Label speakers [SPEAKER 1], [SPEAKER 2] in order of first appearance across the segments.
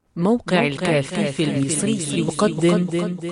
[SPEAKER 1] موقع الكافي المصري يقدم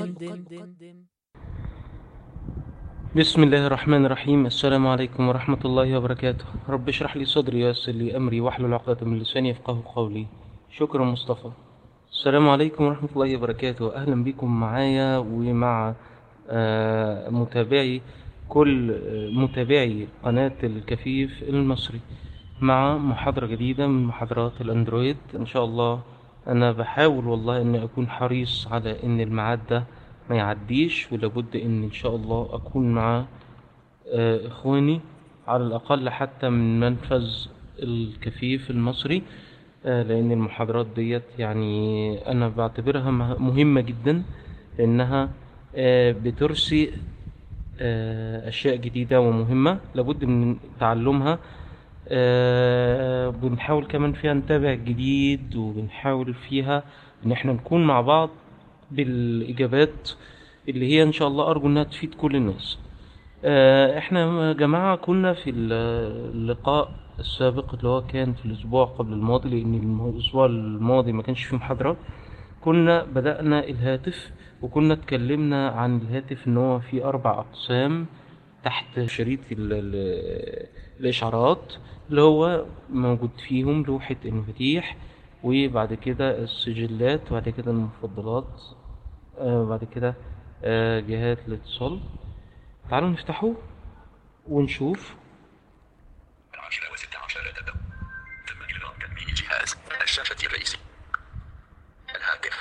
[SPEAKER 2] بسم الله الرحمن الرحيم السلام عليكم ورحمة الله وبركاته رب اشرح لي صدري ويسر لي أمري واحلل عقدة من لساني يفقه قولي شكرا مصطفى السلام عليكم ورحمة الله وبركاته أهلا بكم معايا ومع آه، متابعي كل آه، متابعي قناة الكفيف المصري مع محاضرة جديدة من محاضرات الأندرويد إن شاء الله أنا بحاول والله إني أكون حريص على إن الميعاد ده ما يعديش ولابد إن إن شاء الله أكون مع آه، إخواني على الأقل حتى من منفذ الكفيف المصري آه، لأن المحاضرات ديت يعني أنا بعتبرها مه- مهمة جدا لأنها آه، بترسي آه، أشياء جديدة ومهمة لابد من تعلمها آه، بنحاول كمان فيها نتابع الجديد وبنحاول فيها إن احنا نكون مع بعض بالإجابات اللي هي إن شاء الله أرجو إنها تفيد كل الناس آه، احنا يا جماعة كنا في ال- اللقاء السابق اللي هو كان في الأسبوع قبل الماضي لأن الم- الأسبوع الماضي ما كانش فيه محاضرة كنا بدأنا الهاتف وكنا اتكلمنا عن الهاتف إن هو فيه أربع أقسام تحت شريط ال ال الإشعارات اللي هو موجود فيهم لوحة المفاتيح وبعد كده السجلات وبعد كده المفضلات آه بعد كده آه جهات الاتصال تعالوا نفتحه ونشوف
[SPEAKER 3] العاشرة وستة عشر تبدأ تم إلغاء تأمين جهاز الشاشة الرئيسي الهاتف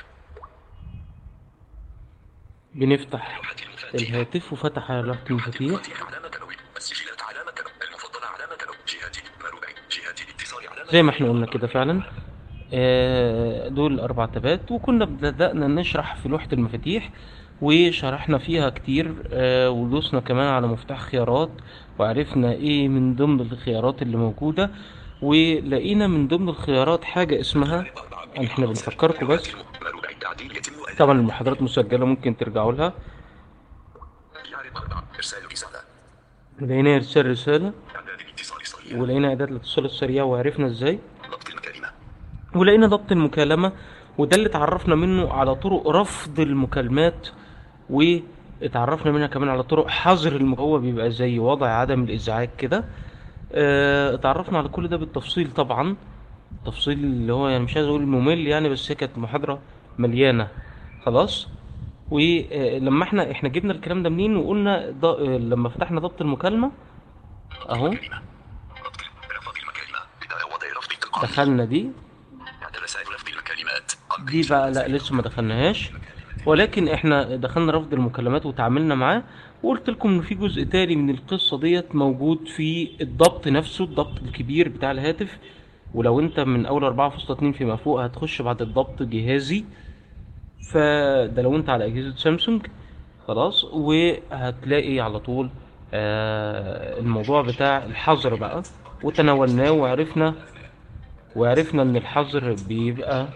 [SPEAKER 2] بنفتح
[SPEAKER 3] لوحة المفاتيح
[SPEAKER 2] الهاتف وفتح على لوحة المفاتيح
[SPEAKER 3] المفاتيح علامة نوي السجلات علامة نوي المفضلة علامة نوي جهات مربع جهات الاتصال علامة
[SPEAKER 2] زي ما احنا قلنا كده فعلا آه، دول أربع تابات وكنا بدأنا نشرح في لوحة المفاتيح وشرحنا فيها كتير آه، ودوسنا كمان على مفتاح خيارات وعرفنا ايه من ضمن الخيارات اللي موجودة ولقينا من ضمن الخيارات حاجة اسمها احنا بنفكركم بس
[SPEAKER 3] مربع التعديل يتم أداء
[SPEAKER 2] طبعا المحاضرات مسجلة ممكن ترجعوا لها
[SPEAKER 3] يعرض أربعة إرسال رسالة
[SPEAKER 2] لقينا إرسال رسالة
[SPEAKER 3] إعداد الاتصال صريح
[SPEAKER 2] ولقينا إعداد الاتصال السريع وعرفنا ازاي
[SPEAKER 3] ضبط المكالمة
[SPEAKER 2] ولقينا ضبط المكالمة وده اللي اتعرفنا منه على طرق رفض المكالمات واتعرفنا منها كمان على طرق حظر المك... هو بيبقى زي وضع عدم الإزعاج كده اه، اتعرفنا على كل ده بالتفصيل طبعا تفصيل اللي هو يعني مش عايز اقول ممل يعني بس هي كانت محاضرة مليانة خلاص ولما احنا احنا جبنا الكلام ده منين وقلنا ض... اه، لما فتحنا ضبط المكالمة اهو
[SPEAKER 3] كلمة رفض رفض المكالمة بداية وضع رفض تلقائي
[SPEAKER 2] دخلنا دي
[SPEAKER 3] إعداد رسائل رفض الكلمات قم
[SPEAKER 2] دي
[SPEAKER 3] بإنشاء
[SPEAKER 2] بقى لا
[SPEAKER 3] رسائل
[SPEAKER 2] لسه ما دخلناهاش ولكن احنا دخلنا رفض المكالمات وتعاملنا معاه وقلت لكم ان في جزء تاني من القصة ديت موجود في الضبط نفسه الضبط الكبير بتاع الهاتف ولو انت من اول 4.2 فيما فوق هتخش بعد الضبط جهازي فده لو انت على اجهزة سامسونج خلاص وهتلاقي على طول آه الموضوع بتاع الحظر بقى وتناولناه وعرفنا وعرفنا ان الحظر بيبقى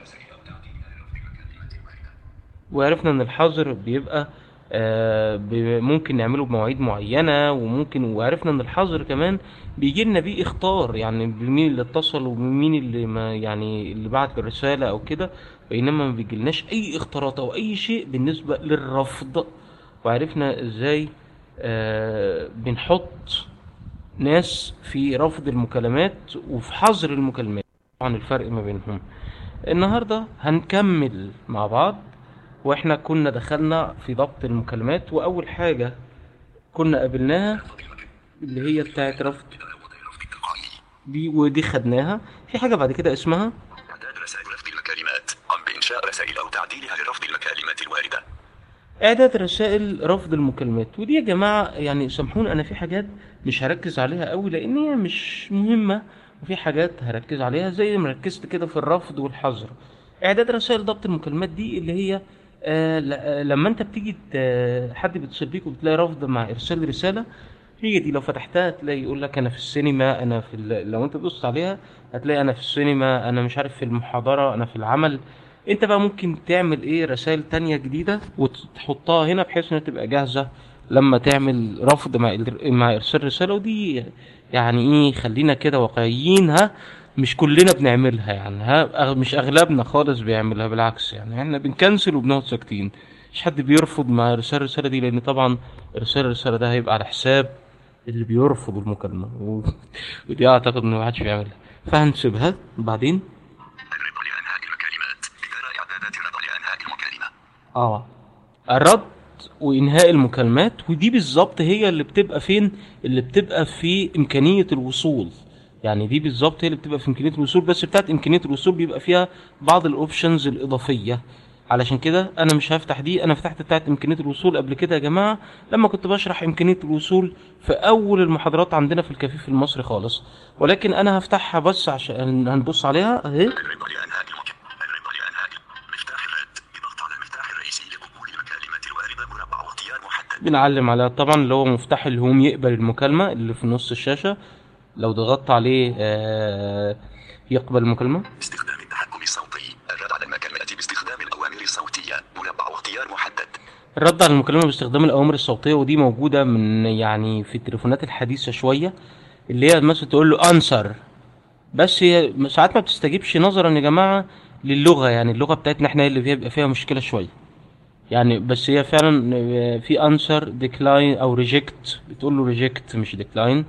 [SPEAKER 2] وعرفنا ان الحظر بيبقى آه، ب- ممكن نعمله بمواعيد معينة وممكن وعرفنا ان الحظر كمان بيجي لنا بيه اختار يعني بمين اللي اتصل ومين اللي ما يعني اللي بعت الرسالة او كده بينما ما بيجيلناش اي اختارات او اي شيء بالنسبة للرفض وعرفنا ازاي آه، بنحط ناس في رفض المكالمات وفي حظر المكالمات طبعا الفرق ما بينهم النهارده هنكمل مع بعض واحنا كنا دخلنا في ضبط المكالمات واول حاجه كنا قابلناها اللي هي بتاعت رفض
[SPEAKER 3] بداية وضع رفض تلقائي
[SPEAKER 2] دي ودي خدناها في حاجه بعد كده اسمها
[SPEAKER 3] إعداد رسائل رفض المكالمات قم بإنشاء رسائل أو تعديلها لرفض المكالمات الواردة
[SPEAKER 2] اعداد رسائل رفض المكالمات ودي يا جماعه يعني سامحوني انا في حاجات مش هركز عليها قوي لان هي مش مهمه وفي حاجات هركز عليها زي ما ركزت كده في الرفض والحظر اعداد رسائل ضبط المكالمات دي اللي هي آه ل- آه، لما انت بتيجي ت- حد بيتصل بيك وبتلاقي رفض مع ارسال رساله هي دي لو فتحتها تلاقي يقول لك انا في السينما انا في ال... لو انت دوست عليها هتلاقي انا في السينما انا مش عارف في المحاضره انا في العمل انت بقى ممكن تعمل ايه رسائل تانية جديدة وتحطها هنا بحيث انها تبقى جاهزة لما تعمل رفض مع مع ارسال رسالة ودي يعني ايه خلينا كده واقعيين ها مش كلنا بنعملها يعني ها مش اغلبنا خالص بيعملها بالعكس يعني احنا بنكنسل وبنقعد ساكتين مش حد بيرفض مع ارسال الرساله دي لان طبعا ارسال الرساله ده هيبقى على حساب اللي بيرفض المكالمه و... ودي اعتقد ان محدش بيعملها فهنسيبها بعدين
[SPEAKER 3] الرضا لأنهاء المكالمات إدارة إعدادات الرضا لأنهاء المكالمة
[SPEAKER 2] اه الرد وانهاء المكالمات ودي بالظبط هي اللي بتبقى فين اللي بتبقى في امكانيه الوصول يعني دي بالظبط هي اللي بتبقى في امكانيه الوصول بس بتاعت امكانيه الوصول بيبقى فيها بعض الاوبشنز الاضافيه علشان كده انا مش هفتح دي انا فتحت بتاعت امكانيه الوصول قبل كده يا جماعه لما كنت بشرح امكانيه الوصول في اول المحاضرات عندنا في الكفيف المصري خالص ولكن انا هفتحها بس عشان هنبص عليها اهي
[SPEAKER 3] الرضا لأنهاء المكالمة الرضا لأنهاء مفتاح الرد بضغط على المفتاح الرئيسي لقبول المكالمات الواردة مربع واختيار محدد
[SPEAKER 2] بنعلم عليها طبعا اللي هو مفتاح الهوم يقبل المكالمة اللي في نص الشاشة لو ضغطت عليه آه، يقبل المكالمة
[SPEAKER 3] استخدام التحكم الصوتي الرد على المكالمات باستخدام الأوامر الصوتية مربع واختيار محدد
[SPEAKER 2] الرد على المكالمة باستخدام الأوامر الصوتية ودي موجودة من يعني في التليفونات الحديثة شوية اللي هي مثلا تقول له أنسر بس هي ساعات ما بتستجيبش نظرا يا جماعة للغة يعني اللغة بتاعتنا احنا هي اللي فيها بيبقى فيها مشكلة شوية يعني بس هي فعلا آه، في انسر ديكلاين او ريجكت بتقول له ريجكت مش ديكلاين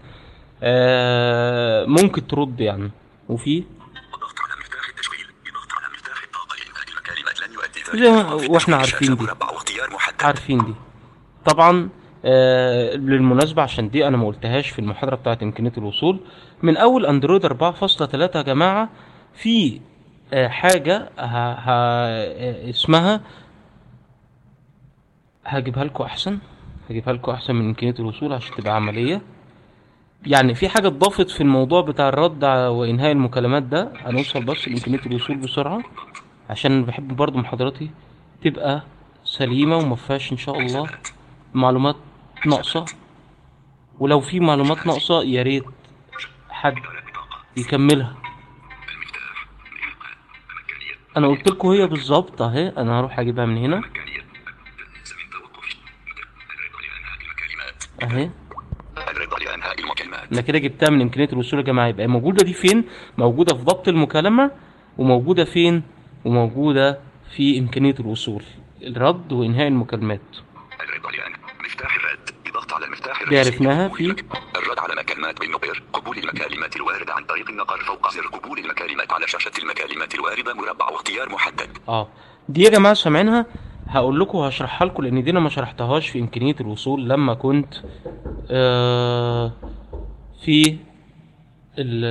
[SPEAKER 2] ممكن ترد يعني وفي
[SPEAKER 3] وضغط على مفتاح التشغيل بضغط على مفتاح الطاقة لإنهاء المكالمات لن يؤدي ذلك
[SPEAKER 2] زي ما-
[SPEAKER 3] في
[SPEAKER 2] واحنا
[SPEAKER 3] تشغيل
[SPEAKER 2] عارفين
[SPEAKER 3] الشاشة
[SPEAKER 2] دي.
[SPEAKER 3] مربع واختيار محدد
[SPEAKER 2] عارفين دي طبعا آه بالمناسبة عشان دي انا ما قلتهاش في المحاضرة بتاعت امكانية الوصول من اول اندرويد 4.3 يا جماعة في آه حاجة ه... ه... آه، اسمها هجيبها لكم احسن هجيبها لكم احسن من امكانية الوصول عشان تبقى عملية يعني في حاجة اتضافت في الموضوع بتاع الرد ع- وانهاء المكالمات ده هنوصل بس لامكانية الوصول بسرعة عشان بحب برضو محاضراتي تبقى سليمة وما فيهاش ان شاء الله معلومات ناقصة ولو في معلومات ناقصة يا ريت حد يكملها انا قلت لكم هي بالظبط اهي انا هروح اجيبها من هنا
[SPEAKER 3] إمكانية زمن توقف الرضا لأنهاء المكالمات
[SPEAKER 2] اهي
[SPEAKER 3] الرضا لأنهاء المكالمات
[SPEAKER 2] انا كده جبتها من امكانيه الوصول يا جماعه يبقى موجوده دي فين موجوده في ضبط المكالمه وموجوده فين وموجوده في امكانيه الوصول الرد وانهاء المكالمات
[SPEAKER 3] الرضا لأن مفتاح الرد بضغط على المفتاح
[SPEAKER 2] دي
[SPEAKER 3] الرئيسي
[SPEAKER 2] عرفناها
[SPEAKER 3] لقبول
[SPEAKER 2] في
[SPEAKER 3] المك- الرد على مكالمات بالنقر قبول المكالمات الواردة عن طريق النقر فوق زر قبول المكالمات على شاشة المكالمات الواردة مربع واختيار محدد
[SPEAKER 2] اه دي يا جماعه سامعينها هقول لكم وهشرحها لكم لان دي انا ما شرحتهاش في امكانيه الوصول لما كنت آه في ال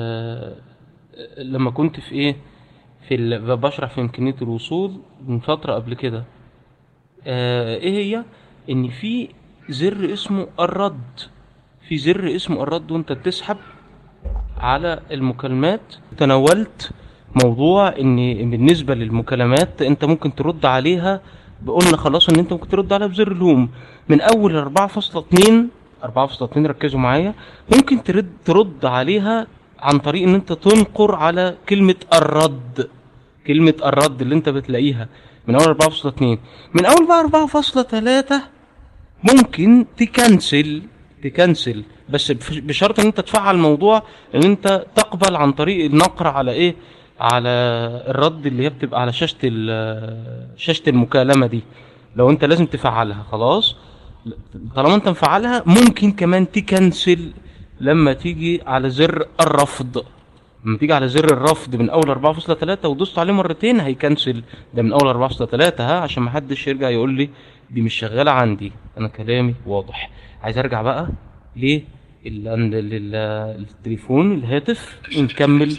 [SPEAKER 2] ال لما كنت في ايه في ال بشرح في امكانيه الوصول من فتره قبل كده آه ايه هي ان في زر اسمه الرد في زر اسمه الرد وانت بتسحب على المكالمات تناولت موضوع ان بالنسبه للمكالمات انت ممكن ترد عليها قلنا خلاص ان انت ممكن ترد عليها بزر الهوم من اول 4.2 4.2 ركزوا معايا ممكن ترد ترد عليها عن طريق ان انت تنقر على كلمه الرد كلمه الرد اللي انت بتلاقيها من اول 4.2 من اول بقى 4.3 ممكن تكنسل تكنسل بس بف- بشرط ان انت تفعل موضوع ان انت تقبل عن طريق النقر على ايه على الرد اللي هي بتبقى على شاشة ال- شاشة المكالمة دي لو انت لازم تفعلها خلاص طالما انت مفعلها ممكن كمان تكنسل لما تيجي على زر الرفض لما تيجي على زر الرفض من اول 4.3 ودوست عليه مرتين هيكنسل ده من اول 4.3 ها عشان محدش يرجع يقول لي دي مش شغاله عندي انا كلامي واضح عايز ارجع بقى ليه التليفون الهاتف نكمل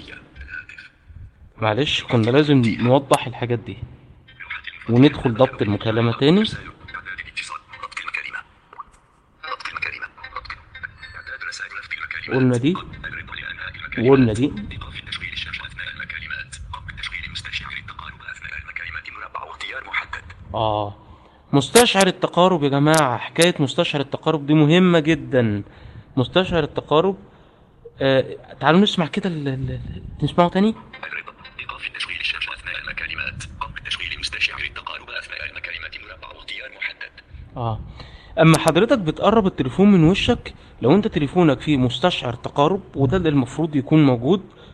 [SPEAKER 2] معلش كنا لازم نوضح الحاجات دي وندخل ضبط المكالمة تاني
[SPEAKER 3] إعداد الاتصال ربط المكالمة ربط المكالمة ربط إعداد رسائل رفض المكالمات
[SPEAKER 2] قلنا دي
[SPEAKER 3] الرضا لأنهاء المكالمات
[SPEAKER 2] وقلنا دي
[SPEAKER 3] إيقاف تشغيل الشاشة أثناء المكالمات قبل تشغيل مستشعر التقارب أثناء المكالمات مربع واختيار محدد
[SPEAKER 2] اه مستشعر التقارب يا جماعة حكاية مستشعر التقارب دي مهمة جدا مستشعر التقارب آه تعالوا نسمع كده ال- ال- ال- نسمعه تاني
[SPEAKER 3] الرضا إيقاف تشغيل الشاشة أثناء المكالمات قبل تشغيل مستشعر التقارب أثناء المكالمات مربع واختيار محدد
[SPEAKER 2] اه اما حضرتك بتقرب التليفون من وشك لو انت تليفونك فيه مستشعر تقارب وده اللي المفروض يكون موجود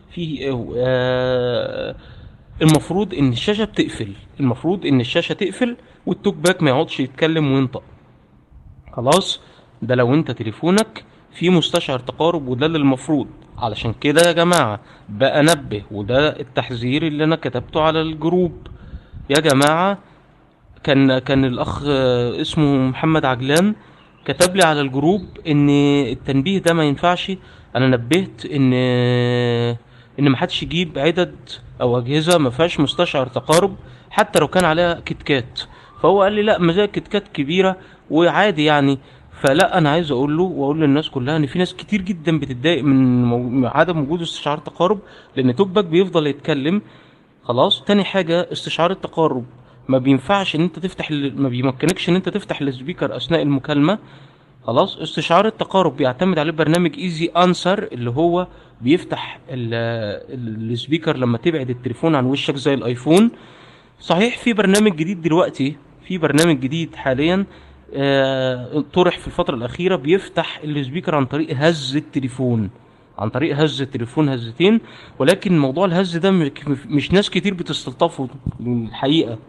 [SPEAKER 2] في آه المفروض ان الشاشه بتقفل المفروض ان الشاشه تقفل والتوك باك ما يقعدش يتكلم وينطق خلاص ده لو انت تليفونك فيه مستشعر تقارب وده اللي المفروض علشان كده يا جماعه بقى نبه وده التحذير اللي انا كتبته على الجروب يا جماعه كان كان الاخ آه، اسمه محمد عجلان كتب لي على الجروب ان التنبيه ده ما ينفعش انا نبهت ان ان ما حدش يجيب عدد او اجهزه ما فيهاش مستشعر تقارب حتى لو كان عليها كتكات فهو قال لي لا ما زي كتكات كبيره وعادي يعني فلا انا عايز اقول له واقول للناس كلها ان في ناس كتير جدا بتتضايق من مو- من عدم وجود استشعار تقارب لان توك باك بيفضل يتكلم خلاص تاني حاجة استشعار التقارب ما بينفعش ان انت تفتح ال- ما بيمكنكش ان انت تفتح السبيكر اثناء المكالمة خلاص استشعار التقارب بيعتمد عليه برنامج ايزي انسر اللي هو بيفتح ال- ال- السبيكر لما تبعد التليفون عن وشك زي الايفون صحيح في برنامج جديد دلوقتي في برنامج جديد حاليا آه، طرح في الفترة الأخيرة بيفتح السبيكر عن طريق هز التليفون عن طريق هز التليفون هزتين ولكن موضوع الهز ده م- مش ناس كتير بتستلطفه الحقيقة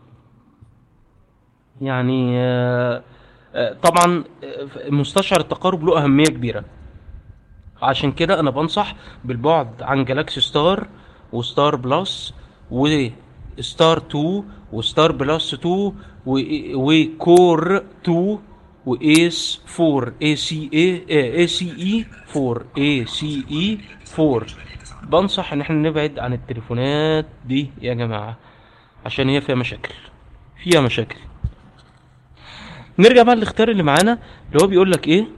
[SPEAKER 2] يعني آه، آه، طبعا آه، مستشعر التقارب له أهمية كبيرة عشان كده انا بنصح بالبعد عن جالاكسي ستار وستار بلس وستار 2 وستار بلس 2 و- وكور 2 وايس 4 اي سي اي اي سي اي 4 اي سي اي 4 بنصح ان احنا نبعد عن التليفونات دي يا جماعه عشان هي فيها مشاكل فيها مشاكل نرجع بقى للاختيار اللي معانا اللي هو بيقول لك ايه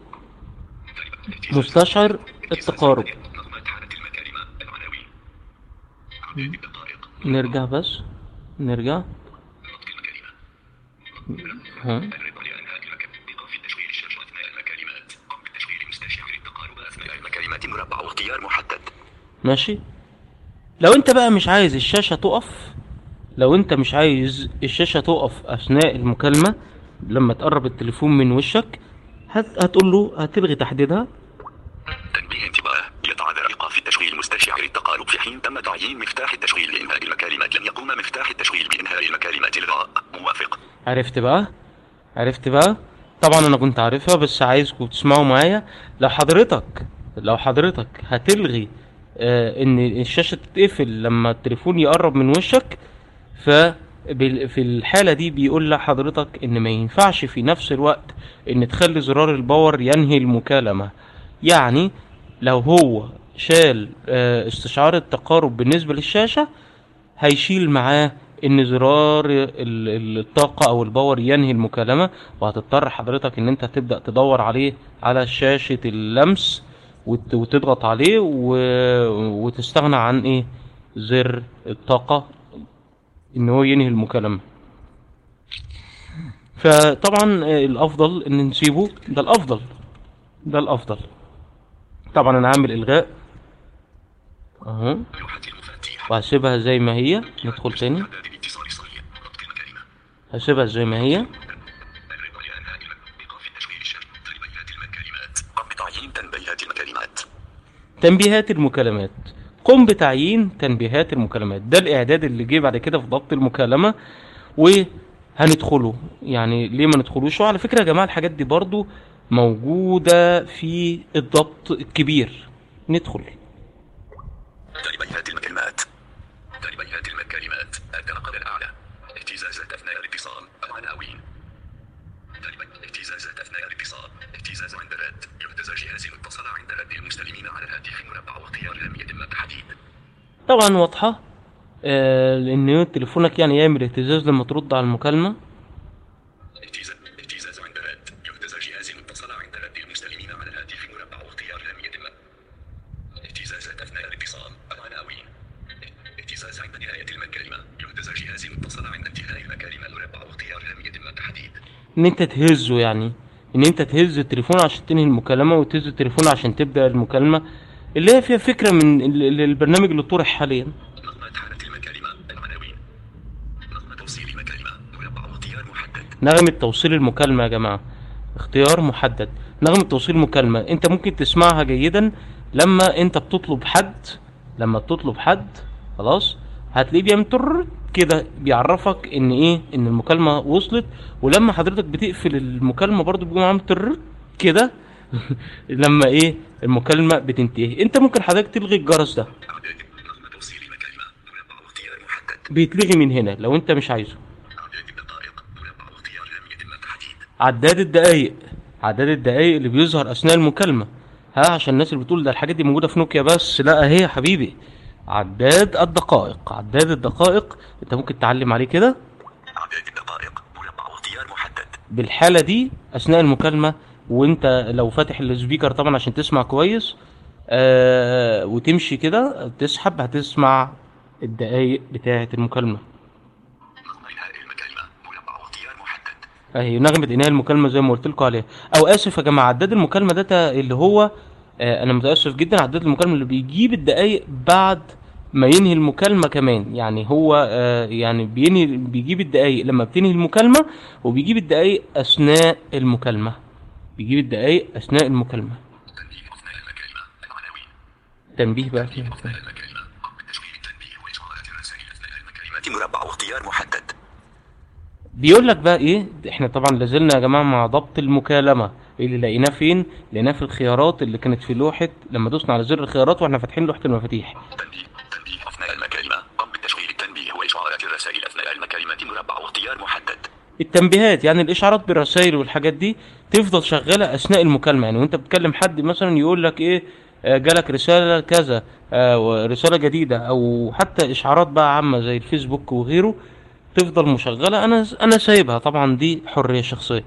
[SPEAKER 2] مستشعر التقارب
[SPEAKER 3] نظمت حالة المكالمة العناوين عدد الدقائق
[SPEAKER 2] نرجع بس نرجع
[SPEAKER 3] نطق المكالمة
[SPEAKER 2] ها
[SPEAKER 3] الرضا لأنهاء المكالمة إيقاف التشغيل الشاشة أثناء المكالمات قم بتشغيل مستشعر التقارب أثناء المكالمات مربع واختيار محدد
[SPEAKER 2] ماشي لو انت بقى مش عايز الشاشة تقف لو انت مش عايز الشاشة تقف اثناء المكالمة لما تقرب التليفون من وشك هت... هتقول له هتلغي تحديدها
[SPEAKER 3] تنبيه انتباه يتعذر إيقاف التشغيل مستشعر التقارب في حين تم تعيين مفتاح التشغيل لإنهاء المكالمات لم يقوم مفتاح التشغيل بإنهاء المكالمات الغاء موافق
[SPEAKER 2] عرفت بقى عرفت بقى طبعا انا كنت عارفها بس عايزكم تسمعوا معايا لو حضرتك لو حضرتك هتلغي آه ان الشاشة تتقفل لما التليفون يقرب من وشك ف بال- في الحالة دي بيقول لحضرتك ان ما ينفعش في نفس الوقت ان تخلي زرار الباور ينهي المكالمة يعني لو هو شال آه، استشعار التقارب بالنسبة للشاشة هيشيل معاه ان زرار ال- ال- الطاقة او الباور ينهي المكالمة وهتضطر حضرتك ان انت تبدأ تدور عليه على شاشة اللمس وت- وتضغط عليه و... وتستغنى عن ايه زر الطاقة ان هو ينهي المكالمة فطبعا آه، الافضل ان نسيبه ده الافضل ده الافضل طبعا انا عامل الغاء اهو
[SPEAKER 3] لوحة المفاتيح
[SPEAKER 2] وهسيبها زي ما هي ندخل تاني
[SPEAKER 3] إعداد الاتصال صلي نطق المكالمة
[SPEAKER 2] هسيبها زي ما هي
[SPEAKER 3] الرضا لأنهاء المك- إيقاف التشغيل الشاشة تنبيهات المكالمات قم بتعيين تنبيهات المكالمات
[SPEAKER 2] تنبيهات المكالمات قم بتعيين تنبيهات المكالمات ده الاعداد اللي جه بعد كده في ضبط المكالمه وهندخله يعني ليه ما ندخلوش وعلى فكره يا جماعه الحاجات دي برضو موجوده في الضبط الكبير ندخل
[SPEAKER 3] تنبيهات المكالمات تنبيهات المكالمات الرقم الأعلى اهتزازات أثناء الاتصال العناوين تنبيه اهتزازات أثناء الاتصال اهتزاز عند رد يهتز جهاز اتصل عند رد المستلمين على الهاتف مربع واختيار لم يتم التحديد
[SPEAKER 2] طبعا واضحه آه لان تليفونك يعني يعمل اهتزاز لما ترد على المكالمه
[SPEAKER 3] اهتزاز اهتزاز عند رد يهتز جهاز اتصل عند رد المستلمين على الهاتف مربع واختيار لم يتم اهتزازات أثناء الاتصال العناوين اهتزاز عند نهاية المكالمة يهتز جهاز اتصل عند انتهاء المكالمة مربع واختيار لم يتم التحديد
[SPEAKER 2] ان انت تهزه يعني ان انت تهز التليفون عشان تنهي المكالمه وتهز التليفون عشان تبدا المكالمه اللي هي فيها فكره من ال- ال- البرنامج اللي طرح حاليا
[SPEAKER 3] نغمة حالة المكالمة العناوين نغمة توصيل مكالمة مربع واختيار محدد
[SPEAKER 2] نغمة توصيل المكالمة يا جماعة اختيار محدد نغمة توصيل المكالمة انت ممكن تسمعها جيدا لما انت بتطلب حد لما تطلب حد خلاص هتلاقيه بيعمل تر كده بيعرفك ان ايه ان المكالمه وصلت ولما حضرتك بتقفل المكالمه برضو بيقوم عامل تر كده لما ايه المكالمه بتنتهي انت ممكن حضرتك تلغي الجرس ده
[SPEAKER 3] إعداد رقم توصيل مكالمة مربع واختيار محدد
[SPEAKER 2] بيتلغي من هنا لو انت مش عايزه
[SPEAKER 3] إعداد الدقائق مربع واختيار لم يتم التحديد
[SPEAKER 2] عداد الدقايق عداد الدقايق اللي بيظهر اثناء المكالمه ها عشان الناس اللي بتقول ده الحاجات دي موجوده في نوكيا بس لا اهي يا حبيبي عداد الدقائق عداد الدقائق انت ممكن تعلم عليه كده
[SPEAKER 3] إعداد الدقائق مربع واختيار محدد
[SPEAKER 2] بالحاله دي اثناء المكالمه وانت لو فاتح السبيكر طبعا عشان تسمع كويس آه وتمشي كده تسحب هتسمع الدقايق بتاعه المكالمه
[SPEAKER 3] نظم إنهاء المكالمة مربع واختيار محدد
[SPEAKER 2] اهي نغمة انهاء المكالمة زي ما قلت لكم عليها او اسف يا جماعة عداد المكالمة ده تا- اللي هو آه انا متاسف جدا عداد المكالمة اللي بيجيب الدقايق بعد ما ينهي المكالمة كمان يعني هو آه يعني بينهي بيجيب الدقايق لما بتنهي المكالمة وبيجيب الدقايق اثناء المكالمة بيجيب الدقايق اثناء المكالمة
[SPEAKER 3] تنبيه أثناء المكالمة العناوين
[SPEAKER 2] تنبيه بقى
[SPEAKER 3] أثناء المكالمة قم بتشغيل التنبيه وإشعارات الرسائل أثناء المكالمة مربع واختيار محدد
[SPEAKER 2] بيقول لك بقى ايه احنا طبعا لازلنا يا جماعه مع ضبط المكالمه اللي لقيناه فين لقيناه في الخيارات اللي كانت في لوحه لما دوسنا على زر الخيارات واحنا فاتحين لوحه المفاتيح
[SPEAKER 3] تنبيه تنبيه أثناء المكالمة قم بتشغيل التنبيه وإشعارات الرسائل أثناء المكالمة مربع واختيار محدد
[SPEAKER 2] التنبيهات يعني الاشعارات بالرسائل والحاجات دي تفضل شغاله اثناء المكالمه يعني وانت بتكلم حد مثلا يقول لك ايه آه، جالك رساله كذا آه، رساله جديده او حتى اشعارات بقى عامه زي الفيسبوك وغيره تفضل مشغله انا انا سايبها طبعا دي حريه شخصيه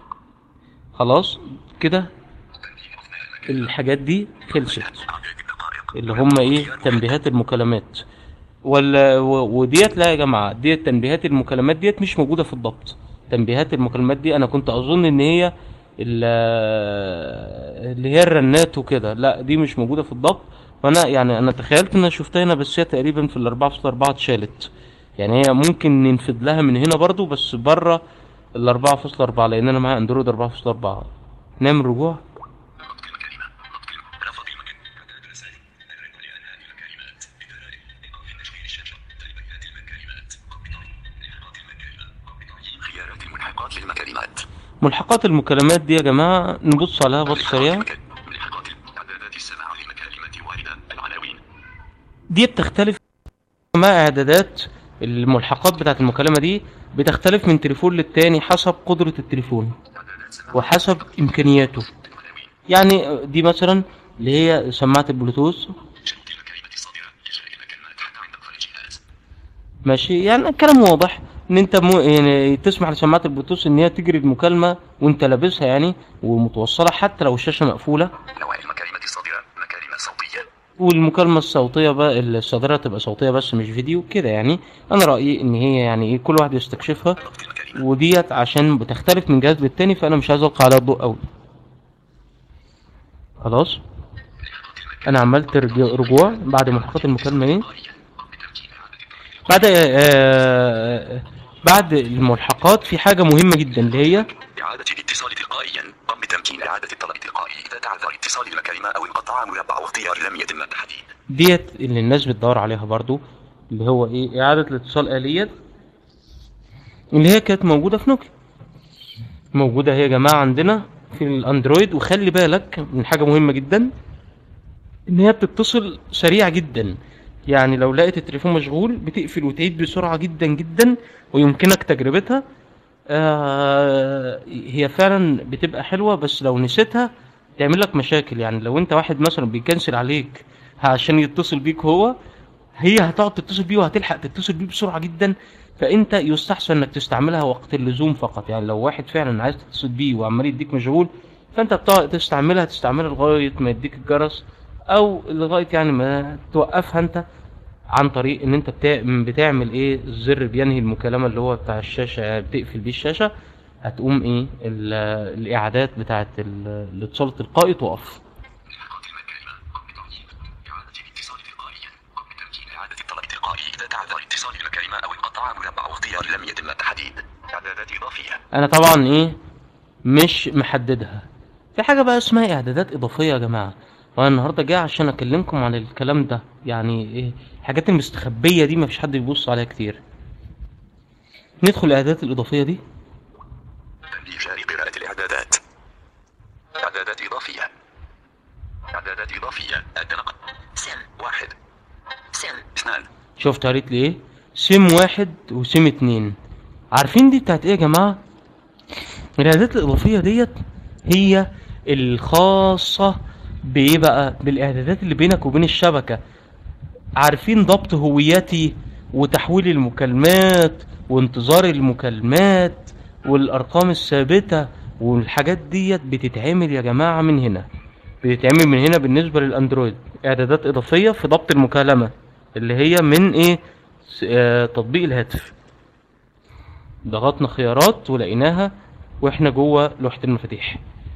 [SPEAKER 2] خلاص كده
[SPEAKER 3] تنبيه أثناء المكالمة
[SPEAKER 2] الحاجات دي خلصت
[SPEAKER 3] أعداد الدقائق
[SPEAKER 2] اللي هم ايه تنبيهات المكالمات ولا و- وديت لا يا جماعه ديت تنبيهات المكالمات ديت مش موجوده في الضبط تنبيهات المكالمات دي انا كنت اظن ان هي ال- اللي هي الرنات وكده لا دي مش موجوده في الضبط فانا يعني انا تخيلت ان انا شفتها هنا بس هي تقريبا في ال 4.4 اتشالت يعني هي ممكن ننفذ لها من هنا برضو بس بره ال 4.4 لان انا معايا اندرويد 4.4 نعمل رجوع
[SPEAKER 3] نطق المكالمة نطق الم- رفض المكان إعداد رسائل الرد لأنهاء المكالمات إدارة إيقاف تشغيل الشاشة تنبيهات المكالمات قم بتعيين ملحقات المكالمة قم بتعيين خيارات الملحقات للمكالمات
[SPEAKER 2] ملحقات المكالمات دي يا جماعه نبص عليها بص سريع
[SPEAKER 3] ملحقات إعدادات السماع للمكالمة واردة العناوين
[SPEAKER 2] دي بتختلف مع اعدادات الملحقات بتاعت المكالمة دي بتختلف من تليفون للتاني حسب قدرة التليفون
[SPEAKER 3] إعدادات سماع
[SPEAKER 2] وحسب امكانياته
[SPEAKER 3] العناوين
[SPEAKER 2] يعني دي مثلا اللي هي سماعة البلوتوث
[SPEAKER 3] شروط الكلمة الصادرة إجراء المكالمات حتى عند ظهر الجهاز
[SPEAKER 2] ماشي يعني الكلام واضح ان انت مو يعني تسمح لسماعة البلوتوث ان هي تجري المكالمة وانت لابسها يعني ومتوصلة حتى لو الشاشة مقفولة
[SPEAKER 3] نوع المكالمة الصادرة مكالمة صوتية
[SPEAKER 2] والمكالمة الصوتية بقى الصادرة تبقى صوتية بس مش فيديو كده يعني انا رأيي ان هي يعني ايه كل واحد يستكشفها
[SPEAKER 3] ضبط المكالمة
[SPEAKER 2] وديت عشان بتختلف من جهاز للتاني فانا مش عايز القى عليها الضوء قوي خلاص انا عملت رج- رجوع بعد ملحقات المكالمه دي
[SPEAKER 3] قاريا قم بتمكين إعادة الطلب
[SPEAKER 2] بعد آه بعد الملحقات في حاجه مهمه جدا اللي هي
[SPEAKER 3] إعادة الاتصال تلقائيا قم بتمكين إعادة الطلب تلقائي إذا تعذر اتصال المكالمة أو انقطع مربع واختيار لم يتم التحديد
[SPEAKER 2] ديت اللي الناس بتدور عليها برضو اللي هو ايه اعاده الاتصال آليا اللي هي كانت موجوده في نوكيا موجوده هي يا جماعه عندنا في الاندرويد وخلي بالك من حاجه مهمه جدا ان هي بتتصل سريع جدا يعني لو لقيت التليفون مشغول بتقفل وتعيد بسرعه جدا جدا ويمكنك تجربتها آه هي فعلا بتبقى حلوه بس لو نسيتها تعمل لك مشاكل يعني لو انت واحد مثلا بيكنسل عليك عشان يتصل بيك هو هي هتقعد تتصل بيه وهتلحق تتصل بيه بسرعه جدا فانت يستحسن انك تستعملها وقت اللزوم فقط يعني لو واحد فعلا عايز تتصل بيه وعمال يديك مشغول فانت بتقعد تستعملها تستعملها لغايه ما يديك الجرس او لغايه يعني ما توقفها انت عن طريق ان انت بتاع- بتعمل ايه الزر بينهي المكالمه اللي هو بتاع الشاشه يعني بتقفل بيه الشاشه هتقوم ايه ال- الاعادات بتاعت ال- الاتصال التلقائي تقف
[SPEAKER 3] ملحقات المكالمة قم بتعيين إعادة الاتصال تلقائيا قم بتمكين إعادة الطلب تلقائي إذا تعذر اتصال المكالمة أو انقطع مربع واختيار لم يتم التحديد إعدادات إضافية
[SPEAKER 2] انا طبعا ايه مش محددها في حاجه بقى اسمها اعدادات اضافيه يا جماعه وانا النهارده جاي عشان اكلمكم عن الكلام ده يعني ايه الحاجات المستخبيه دي مفيش حد بيبص عليها كتير ندخل الاعدادات الاضافيه دي
[SPEAKER 3] تنبيه جاري قراءة الإعدادات إعدادات إضافية إعدادات إضافية الدنق سن واحد سن اثنان
[SPEAKER 2] شفت قريت لي ايه سم واحد وسم اتنين عارفين دي بتاعت ايه يا جماعه الاعدادات الاضافيه ديت هي الخاصه بايه بقى بالاعدادات اللي بينك وبين الشبكه عارفين ضبط هويتي وتحويل المكالمات وانتظار المكالمات والارقام الثابته والحاجات ديت بتتعمل يا جماعه من هنا بتتعمل من هنا بالنسبه للاندرويد اعدادات اضافيه في ضبط المكالمه اللي هي من ايه س- آه، تطبيق الهاتف ضغطنا خيارات ولقيناها واحنا جوه لوحه المفاتيح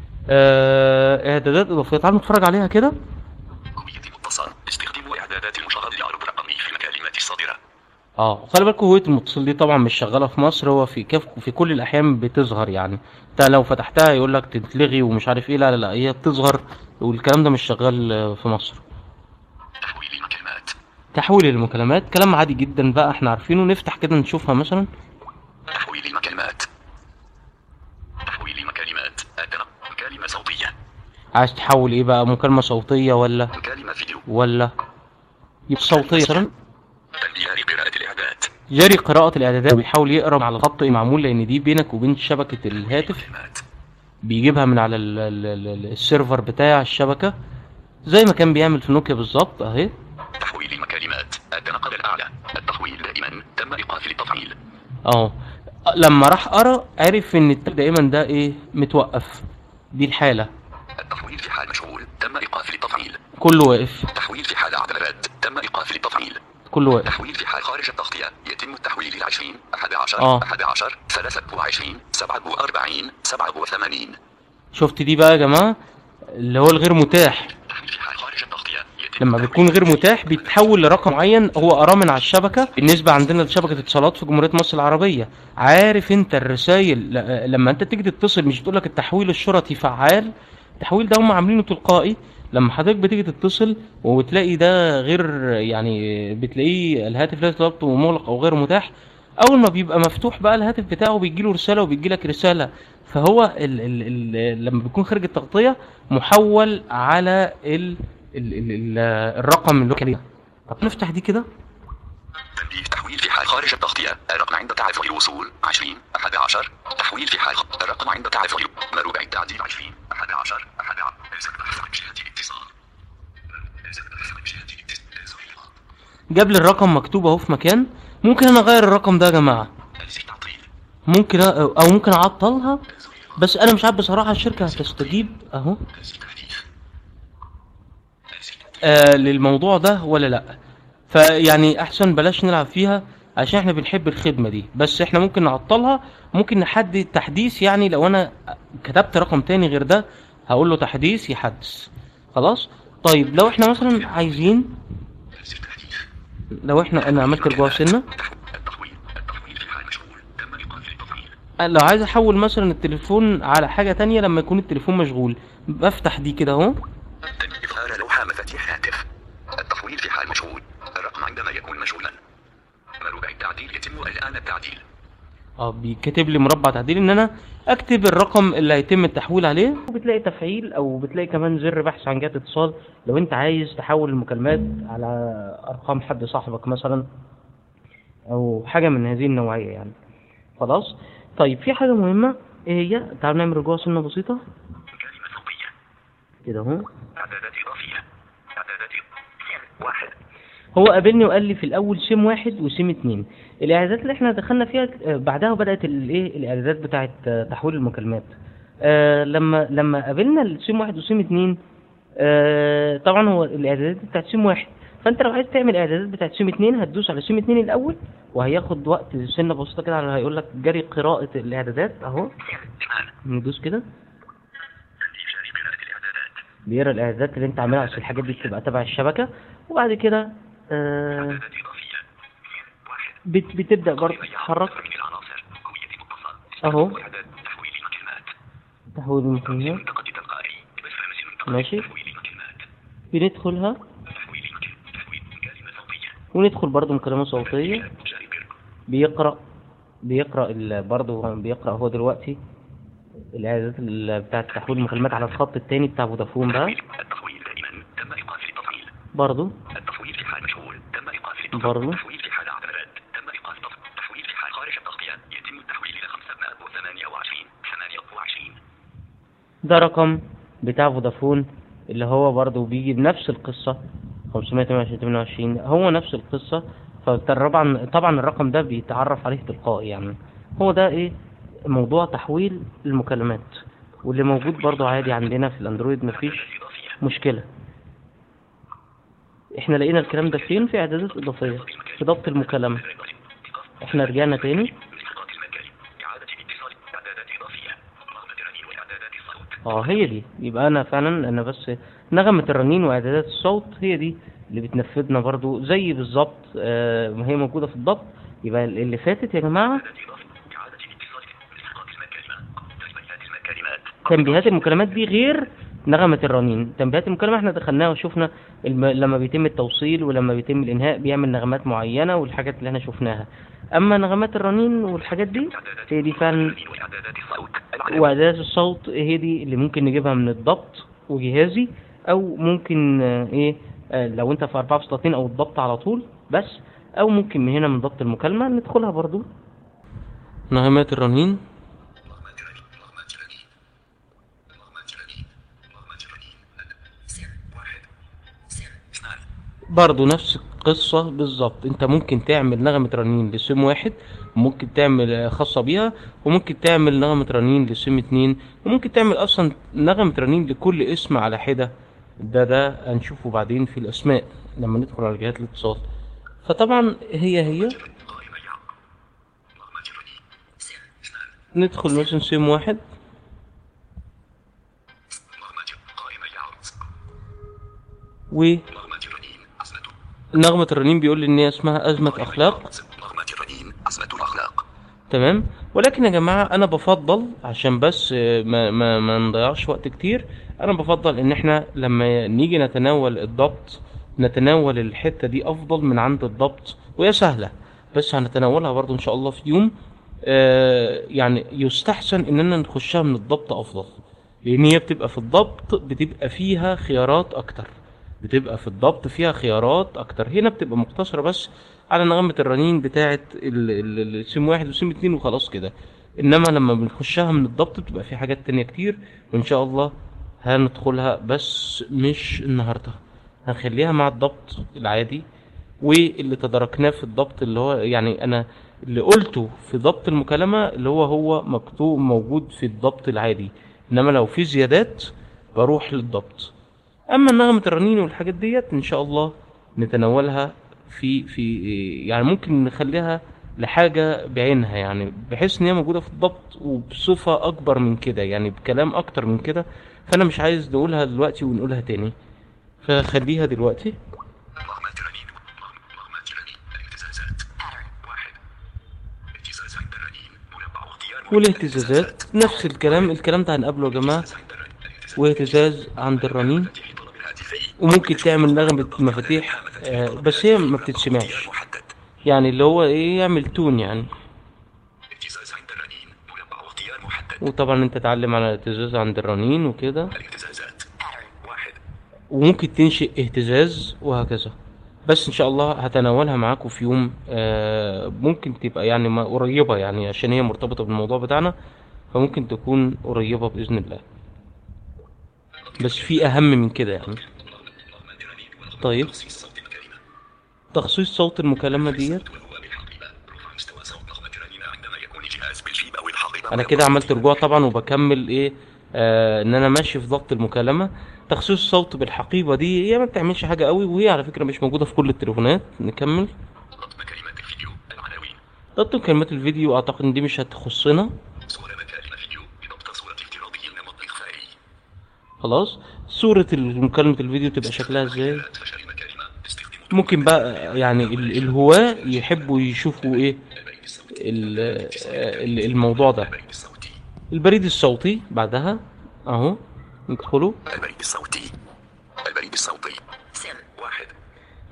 [SPEAKER 2] آه، اعدادات اضافيه تعالوا نتفرج عليها كده
[SPEAKER 3] هوية متصل استخدام إعدادات المشغل لعرض رقمي في المكالمات الصادرة
[SPEAKER 2] اه خلي بالكم هوية المتصل دي طبعا مش شغالة في مصر هو في كيف في كل الأحيان بتظهر يعني انت لو فتحتها يقول لك تتلغي ومش عارف ايه لا لا لا هي بتظهر والكلام ده مش شغال آه، في مصر
[SPEAKER 3] تحويل المكالمات
[SPEAKER 2] تحويل المكالمات كلام عادي جدا بقى احنا عارفينه نفتح كده نشوفها مثلا
[SPEAKER 3] تحويل المكالمات تحويل المكالمات الدنق مكالمة صوتية
[SPEAKER 2] عايز تحول ايه بقى مكالمة صوتية ولا
[SPEAKER 3] مكالمة فيديو
[SPEAKER 2] ولا يبقى صوتية مثلا
[SPEAKER 3] تنبيه جاري قراءة الإعداد
[SPEAKER 2] جاري قراءة الإعدادات بيحاول يقرا على الخط المعمول لأن دي بينك وبين شبكة الهاتف
[SPEAKER 3] المكالمات
[SPEAKER 2] بيجيبها من على ال ال ال ال السيرفر بتاع الشبكة زي ما كان بيعمل في نوكيا بالظبط اهي
[SPEAKER 3] تحويل المكالمات الدنقل الأعلى التحويل دائما تم إيقاف التفعيل
[SPEAKER 2] اهو لما راح قرا عرف ان الت- دائما ده ايه متوقف دي الحالة
[SPEAKER 3] التحويل في حال مشغول تم إيقاف التفعيل
[SPEAKER 2] كله واقف
[SPEAKER 3] تحويل في حال عدم رد تم إيقاف التفعيل
[SPEAKER 2] كله واقف
[SPEAKER 3] تحويل في حال خارج التغطية يتم التحويل إلى 20 11
[SPEAKER 2] آه.
[SPEAKER 3] 11 23 47 87
[SPEAKER 2] شفت دي بقى يا جماعة اللي هو الغير متاح
[SPEAKER 3] تحويل في حال خارج التغطية يتم
[SPEAKER 2] لما
[SPEAKER 3] التحويل
[SPEAKER 2] بيكون غير متاح بيتحول لرقم معين هو قراه من على الشبكه بالنسبه عندنا لشبكه اتصالات في جمهوريه مصر العربيه عارف انت الرسائل ل- لما انت تيجي تتصل مش بتقول لك التحويل الشرطي فعال التحويل ده هم عاملينه تلقائي لما حضرتك بتيجي تتصل وبتلاقي ده غير يعني بتلاقيه الهاتف ليس رابطه مغلق او غير متاح اول ما بيبقى مفتوح بقى الهاتف بتاعه بيجي له رساله وبيجي لك رساله فهو ال ال ال لما بيكون خارج التغطيه محول على ال ال ال ال الرقم اللي هو كان طب نفتح دي كده
[SPEAKER 3] تنبيه تحويل في حال خارج التغطية الرقم عند تعافر الوصول 20 11 تحويل في حال الرقم عند تعافر مربع التعديل 20 11 11 ارسل بحث عن جهة الاتصال ارسل بحث عن جهة الاتصال
[SPEAKER 2] جاب لي الرقم مكتوب اهو في مكان ممكن انا اغير الرقم ده يا جماعه
[SPEAKER 3] ارسل تعطيل
[SPEAKER 2] ممكن أ- او ممكن اعطلها بس انا مش عارف بصراحه الشركه هتستجيب اهو
[SPEAKER 3] ارسل تحديث ارسل تعطيل
[SPEAKER 2] آه للموضوع ده ولا لا فيعني احسن بلاش نلعب فيها عشان احنا بنحب الخدمه دي بس احنا ممكن نعطلها ممكن نحدد تحديث يعني لو انا كتبت رقم تاني غير ده هقول له تحديث يحدث خلاص طيب لو احنا مثلا عايزين
[SPEAKER 3] ارسل تحديث
[SPEAKER 2] لو احنا انا عملت رجوع سنه
[SPEAKER 3] التحويل التحويل في حال مشغول تم ايقاف التفعيل
[SPEAKER 2] لو عايز احول مثلا التليفون على حاجه تانية لما يكون التليفون مشغول بفتح دي كده اهو
[SPEAKER 3] إظهار لوحة مفاتيح هاتف التحويل في حال مشغول الرقم عندما يكون مشغولا مربع التعديل يتم الآن التعديل
[SPEAKER 2] اه بيكتب لي مربع تعديل ان انا اكتب الرقم اللي هيتم التحويل عليه وبتلاقي تفعيل او بتلاقي كمان زر بحث عن جهة اتصال لو انت عايز تحول المكالمات على ارقام حد صاحبك مثلا او حاجة من هذه النوعية يعني خلاص طيب في حاجة مهمة ايه هي تعالوا نعمل رجوع سنة بسيطة
[SPEAKER 3] كلمة صوتية
[SPEAKER 2] كده اهو
[SPEAKER 3] إعدادات إضافية إعدادات واحد
[SPEAKER 2] هو قابلني وقال لي في الاول سيم واحد وسيم اتنين الاعدادات اللي احنا دخلنا فيها آه، بعدها بدات الايه الاعدادات بتاعه آه، تحويل المكالمات آه لما لما قابلنا السيم واحد وسيم اتنين آه طبعا هو الاعدادات بتاعت سيم واحد فانت لو عايز تعمل اعدادات بتاعت سيم اتنين هتدوس على سيم اتنين الاول وهياخد وقت سنه بسيطه كده على هيقول لك جري قراءه الاعدادات اهو
[SPEAKER 3] اثنان
[SPEAKER 2] ندوس كده
[SPEAKER 3] تنبيه جاري قراءة الإعدادات
[SPEAKER 2] بيقرا الاعدادات اللي انت عاملها اصل الحاجات دي بتبقى تبع الشبكه وبعد كده آه
[SPEAKER 3] إعدادات إضافية واحد
[SPEAKER 2] بت بتبدا برضه تتحرك
[SPEAKER 3] تركيب العناصر هوية متصل
[SPEAKER 2] أهو.
[SPEAKER 3] إعداد تحويل المكالمات
[SPEAKER 2] تحويل المكالمات
[SPEAKER 3] منطقة تلقائي بس رمز منطقة
[SPEAKER 2] ماشي.
[SPEAKER 3] تحويل المكالمات
[SPEAKER 2] بندخلها
[SPEAKER 3] تحويل تحويل كلمة صوتية
[SPEAKER 2] وندخل برضو مكالمة صوتية
[SPEAKER 3] جاري بيرك
[SPEAKER 2] بيقرأ بيقرأ ال- برضو بيقرأ هو دلوقتي الإعدادات ال- بتاعة تحويل المكالمات على الخط التاني بتاع فودافون بقى
[SPEAKER 3] التحويل دائما تم إيقاف التفعيل
[SPEAKER 2] برضو
[SPEAKER 3] التحويل في حال مشغول تم إيقاف التفعيل
[SPEAKER 2] برضو
[SPEAKER 3] التحويل في حال اعتمادات تم إيقاف التف- التحويل في حال خارج التغطية يتم التحويل إلى 528 28
[SPEAKER 2] ده رقم بتاع فودافون اللي هو برضو بيجي بنفس القصة 528 28 هو نفس القصة فطبعا طبعا الرقم ده بيتعرف عليه تلقائي يعني هو ده ايه موضوع تحويل المكالمات واللي موجود برضو عادي عندنا في الاندرويد مفيش
[SPEAKER 3] إضافية
[SPEAKER 2] مشكلة احنا لقينا الكلام ده فين في اعدادات اضافية في ضبط المكالمة احنا رجعنا تاني
[SPEAKER 3] استحقاق المكان إعادة الاتصال إعدادات إضافية نغمة الرنين وإعدادات الصوت
[SPEAKER 2] اه هي دي يبقى انا فعلا انا بس نغمة الرنين واعدادات الصوت هي دي اللي بتنفذنا برضو زي بالظبط آه ما هي موجودة في الضبط يبقى اللي فاتت يا جماعة
[SPEAKER 3] إعادة إضافة إعادة الاتصال استحقاق المكالمة تنبيهات المكالمات
[SPEAKER 2] تنبيهات المكالمات دي غير نغمة الرنين تنبيهات المكالمة احنا دخلناها وشفنا الم... لما بيتم التوصيل ولما بيتم الانهاء بيعمل نغمات معينة والحاجات اللي احنا شفناها اما نغمات الرنين والحاجات دي هي دي فعلا
[SPEAKER 3] الرنين وإعدادات الصوت العدد
[SPEAKER 2] واعدادات الصوت هي دي اللي ممكن نجيبها من الضبط وجهازي او ممكن آه، ايه آه، لو انت في 34 او الضبط على طول بس او ممكن من هنا من ضبط المكالمة ندخلها برضو نغمات الرنين
[SPEAKER 3] نغمات الرنين نغمات الرنين نغمات الرنين نغمات الرنين سر واحد سر اثنان
[SPEAKER 2] برضو نفس القصة بالظبط انت ممكن تعمل نغمة رنين لسم واحد وممكن تعمل آه، خاصة بيها وممكن تعمل نغمة رنين لسم اتنين وممكن تعمل اصلا نغمة رنين لكل اسم على حدة ده ده هنشوفه بعدين في الاسماء لما ندخل على جهات الاتصال فطبعا هي هي
[SPEAKER 3] قائمة يعق نغمات الرنين سر اثنان
[SPEAKER 2] ندخل مثلا سم واحد
[SPEAKER 3] نغمات قائمة يعق
[SPEAKER 2] ونغمة
[SPEAKER 3] نغمات الرنين أزمة
[SPEAKER 2] الرنين بيقول لي ان هي اسمها ازمة اخلاق
[SPEAKER 3] نغمات الرنين أزمة الأخلاق
[SPEAKER 2] تمام ولكن يا جماعة أنا بفضل عشان بس آه، ما, ما, ما نضيعش وقت كتير أنا بفضل إن إحنا لما نيجي نتناول الضبط نتناول الحتة دي أفضل من عند الضبط وهي سهلة بس هنتناولها برضو إن شاء الله في يوم آه، يعني يستحسن إننا نخشها من الضبط أفضل لأن هي بتبقى في الضبط بتبقى فيها خيارات أكتر بتبقى في الضبط فيها خيارات اكتر هنا بتبقى مقتصرة بس على نغمة الرنين بتاعة ال- ال- السيم واحد وسيم اتنين وخلاص كده انما لما بنخشها من الضبط بتبقى في حاجات تانية كتير وان شاء الله هندخلها بس مش النهاردة هنخليها مع الضبط العادي واللي تداركناه في الضبط اللي هو يعني انا اللي قلته في ضبط المكالمة اللي هو هو مكتوب موجود في الضبط العادي انما لو في زيادات بروح للضبط اما نغمة الرنين والحاجات ديت ان شاء الله نتناولها في في يعني ممكن نخليها لحاجة بعينها يعني بحيث ان هي موجودة في الضبط وبصفة اكبر من كده يعني بكلام اكتر من كده فانا مش عايز نقولها دلوقتي ونقولها تاني فخليها دلوقتي
[SPEAKER 3] نغمات الرنين نغم- نغمات الرنين الاهتزازات واحد اهتزاز عند الرنين مربع واختيار
[SPEAKER 2] والاهتزازات نفس الكلام الكلام ده هنقابله يا جماعة
[SPEAKER 3] اهتزاز عند الرنين الاهتزاز
[SPEAKER 2] واهتزاز عند الرنين
[SPEAKER 3] مفاتيح طلب الهاتفي
[SPEAKER 2] وممكن تعمل نغمة مفاتيح آه، بس هي ما بتتسمعش
[SPEAKER 3] اختيار محدد
[SPEAKER 2] يعني اللي هو ايه يعمل تون يعني
[SPEAKER 3] اهتزاز عند الرنين مربع واختيار محدد
[SPEAKER 2] وطبعا انت تتعلم على الاهتزاز عند الرنين وكده
[SPEAKER 3] الاهتزازات واحد
[SPEAKER 2] وممكن تنشئ اهتزاز وهكذا بس ان شاء الله هتناولها معاكم في يوم آه، ممكن تبقى يعني ما قريبة يعني عشان هي مرتبطة بالموضوع بتاعنا فممكن تكون قريبة بإذن الله بس في أهم من كده يعني
[SPEAKER 3] نغمات الرنين ونغمة
[SPEAKER 2] طيب
[SPEAKER 3] تخصيص صوت الكلمة
[SPEAKER 2] تخصيص صوت المكالمة ديت
[SPEAKER 3] وهو بالحقيبة رفع مستوى صوت نغمة الرنين عندما يكون الجهاز بالجيب أو الحقيبة
[SPEAKER 2] انا كده عملت رجوع طبعا وبكمل ايه آه ان انا ماشي في ضبط المكالمه تخصيص الصوت بالحقيبه دي هي ما بتعملش حاجه قوي وهي على فكره مش موجوده في كل التليفونات نكمل
[SPEAKER 3] ضبط كلمات الفيديو العناوين
[SPEAKER 2] ضبط كلمات الفيديو اعتقد ان دي مش هتخصنا
[SPEAKER 3] صورة مكالمة فيديو بضبط صورة افتراضي النمط الإخفائي
[SPEAKER 2] خلاص صوره مكالمه الفيديو تبقى شكلها ازاي
[SPEAKER 3] فشل المكالمة تستخدم
[SPEAKER 2] ممكن بقى يعني ال- الهواة يحبوا يشوفوا ايه
[SPEAKER 3] البريد الصوتي
[SPEAKER 2] ال- ال- الموضوع ده
[SPEAKER 3] البريد الصوتي
[SPEAKER 2] البريد الصوتي بعدها اهو ندخله
[SPEAKER 3] البريد الصوتي البريد الصوتي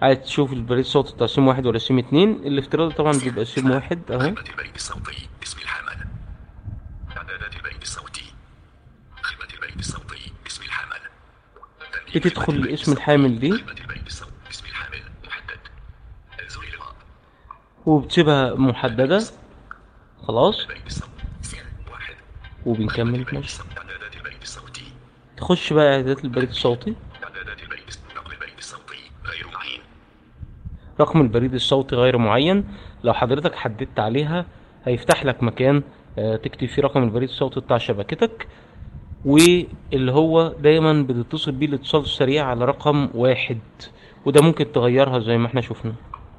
[SPEAKER 2] عايز تشوف البريد الصوتي بتاع سيم واحد ولا سيم اتنين الافتراضي طبعا بيبقى سيم واحد اهو
[SPEAKER 3] خدمة البريد الصوتي اسم الحامل إعدادات البريد الصوتي خدمة البريد الصوتي اسم الحامل تنبيه
[SPEAKER 2] بتدخل
[SPEAKER 3] خدمة البريد
[SPEAKER 2] اسم
[SPEAKER 3] الصوتي.
[SPEAKER 2] الحامل دي
[SPEAKER 3] خدمة البريد الصوتي اسم الحامل محدد زر الإلغاء
[SPEAKER 2] وبتسيبها محددة خلاص
[SPEAKER 3] البريد الصوتي واحد
[SPEAKER 2] وبنكمل
[SPEAKER 3] البريد
[SPEAKER 2] ماشي
[SPEAKER 3] الصوتي إعدادات البريد الصوتي
[SPEAKER 2] تخش بقى اعدادات البريد الصوتي
[SPEAKER 3] إعدادات البريد رقم البريد الصوتي غير معين
[SPEAKER 2] رقم البريد الصوتي غير معين لو حضرتك حددت عليها هيفتح لك مكان آه، تكتب فيه رقم البريد الصوتي بتاع شبكتك واللي هو دايما بتتصل بيه الاتصال السريع على رقم واحد وده ممكن تغيرها زي ما احنا شفنا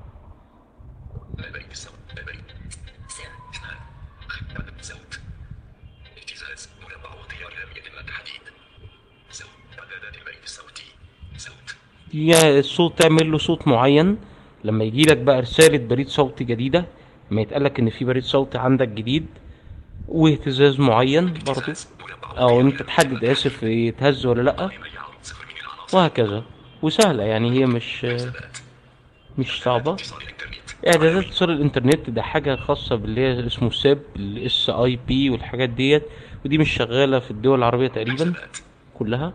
[SPEAKER 3] البريد الصوتي البريد اثنان خدمة صوت اهتزاز مربع وخيار لم يتم التحديد صوت إعدادات البريد الصوتي صوت
[SPEAKER 2] يا الصوت تعمل له صوت معين لما يجي لك بقى رسالة بريد صوتي جديدة ما يتقالك ان في بريد صوتي عندك جديد واهتزاز معين برضو
[SPEAKER 3] اهتزاز مربع
[SPEAKER 2] او انت تحدد اسف يتهز ولا لا
[SPEAKER 3] قائمة يعرض صفر من العناصر
[SPEAKER 2] وهكذا وسهلة يعني هي مش
[SPEAKER 3] حسابات
[SPEAKER 2] مش صعبة
[SPEAKER 3] اتصال الإنترنت
[SPEAKER 2] اعدادات اتصال الانترنت ده حاجة خاصة باللي هي اسمه ساب الاس اي بي والحاجات ديت ودي مش شغالة في الدول العربية تقريبا
[SPEAKER 3] حسابات
[SPEAKER 2] كلها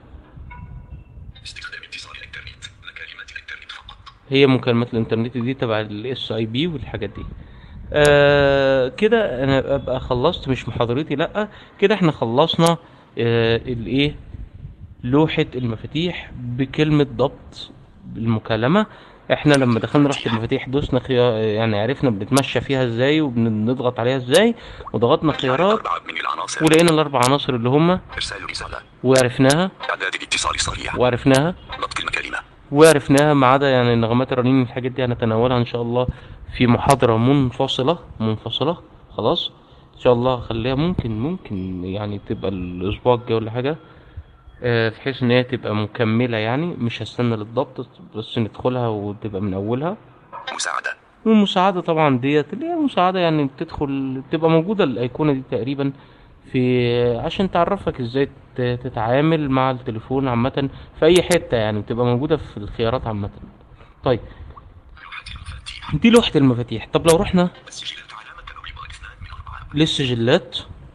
[SPEAKER 3] استخدام اتصال الإنترنت مكالمات الإنترنت فقط
[SPEAKER 2] هي مكالمات الانترنت دي تبع الاس اي بي والحاجات دي آه كده انا ابقى خلصت مش محاضرتي لا كده احنا خلصنا آه الايه لوحة المفاتيح بكلمة ضبط المكالمة احنا لما دخلنا لوحة المفاتيح دوسنا خيار يعني عرفنا بنتمشى فيها ازاي وبنضغط عليها ازاي وضغطنا خيارات
[SPEAKER 3] أربعة من العناصر
[SPEAKER 2] ولقينا الاربع عناصر اللي هما
[SPEAKER 3] إرسال رسالة
[SPEAKER 2] وعرفناها
[SPEAKER 3] إعداد الاتصال صريح
[SPEAKER 2] وعرفناها
[SPEAKER 3] نطق المكالمة
[SPEAKER 2] وعرفناها ما عدا يعني النغمات الرنين الحاجات دي هنتناولها ان شاء الله في محاضرة منفصلة منفصلة خلاص ان شاء الله خليها ممكن ممكن يعني تبقى الاسبوع الجاي ولا حاجة آه، بحيث ان هي تبقى مكملة يعني مش هستنى للضبط بس ندخلها وتبقى من اولها
[SPEAKER 3] مساعدة
[SPEAKER 2] والمساعدة طبعا ديت اللي هي المساعدة يعني بتدخل بتبقى موجودة الأيقونة دي تقريبا في عشان تعرفك ازاي ت- تتعامل مع التليفون عامة في أي حتة يعني بتبقى موجودة في الخيارات عامة طيب
[SPEAKER 3] لوحة المفاتيح
[SPEAKER 2] دي لوحة المفاتيح طب لو رحنا
[SPEAKER 3] السجلات علامة الربا اثنان من أربعة
[SPEAKER 2] للسجلات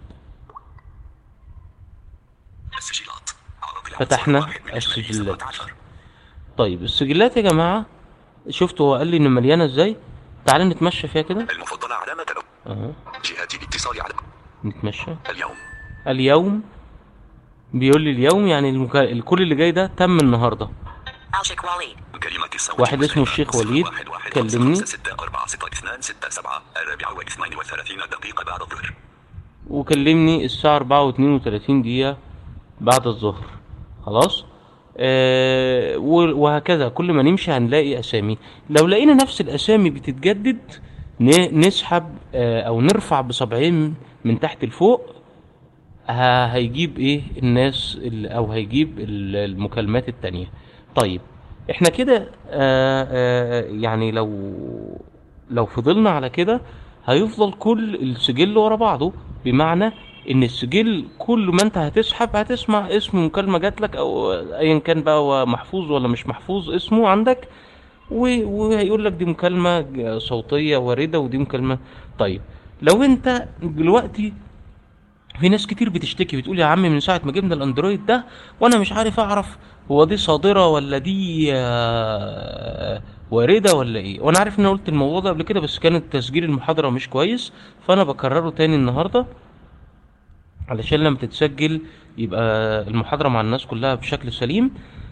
[SPEAKER 3] السجلات عرض العنصر
[SPEAKER 2] فتحنا
[SPEAKER 3] واحد من أجمله
[SPEAKER 2] السجلات.
[SPEAKER 3] 17.
[SPEAKER 2] طيب السجلات يا جماعة شفتوا هو قال لي إن مليانة ازاي تعال نتمشى فيها كده
[SPEAKER 3] المفضلة علامة الأو-
[SPEAKER 2] اهو
[SPEAKER 3] جهات الاتصال على
[SPEAKER 2] نتمشى
[SPEAKER 3] اليوم
[SPEAKER 2] اليوم بيقول لي اليوم يعني المكا... كل اللي جاي ده تم النهارده
[SPEAKER 4] Alshik Wali.
[SPEAKER 3] كلمة الصوت
[SPEAKER 2] واحد اسمه
[SPEAKER 3] المسلمة.
[SPEAKER 2] الشيخ
[SPEAKER 3] صفر
[SPEAKER 2] وليد
[SPEAKER 3] واحد واحد
[SPEAKER 2] كلمني.
[SPEAKER 3] خمسة خمسة ستة أربعة ستة اثنان ستة سبعة الرابعة واثنين وثلاثين دقيقة بعد الظهر
[SPEAKER 2] وكلمني الساعة أربعة واتنين وتلاتين دقيقة بعد الظهر خلاص آه و- وهكذا كل ما نمشي هنلاقي أسامي لو لقينا نفس الأسامي بتتجدد ن- نسحب آه أو نرفع بصبعين من تحت لفوق ه- هيجيب ايه الناس ال- او هيجيب ال- المكالمات التانية طيب احنا كده آه آه يعني لو لو فضلنا على كده هيفضل كل السجل ورا بعضه بمعنى ان السجل كل ما انت هتسحب هتسمع اسم مكالمة جات لك او ايا كان بقى هو محفوظ ولا مش محفوظ اسمه عندك و- وهيقول لك دي مكالمة ج- صوتية واردة ودي مكالمة طيب لو انت دلوقتي في ناس كتير بتشتكي بتقول يا عم من ساعة ما جبنا الاندرويد ده وانا مش عارف اعرف هو دي صادرة ولا دي آه، واردة ولا ايه وانا عارف ان انا قلت الموضوع ده قبل كده بس كان تسجيل المحاضرة مش كويس فانا بكرره تاني النهاردة علشان لما تتسجل يبقى المحاضرة مع الناس كلها بشكل سليم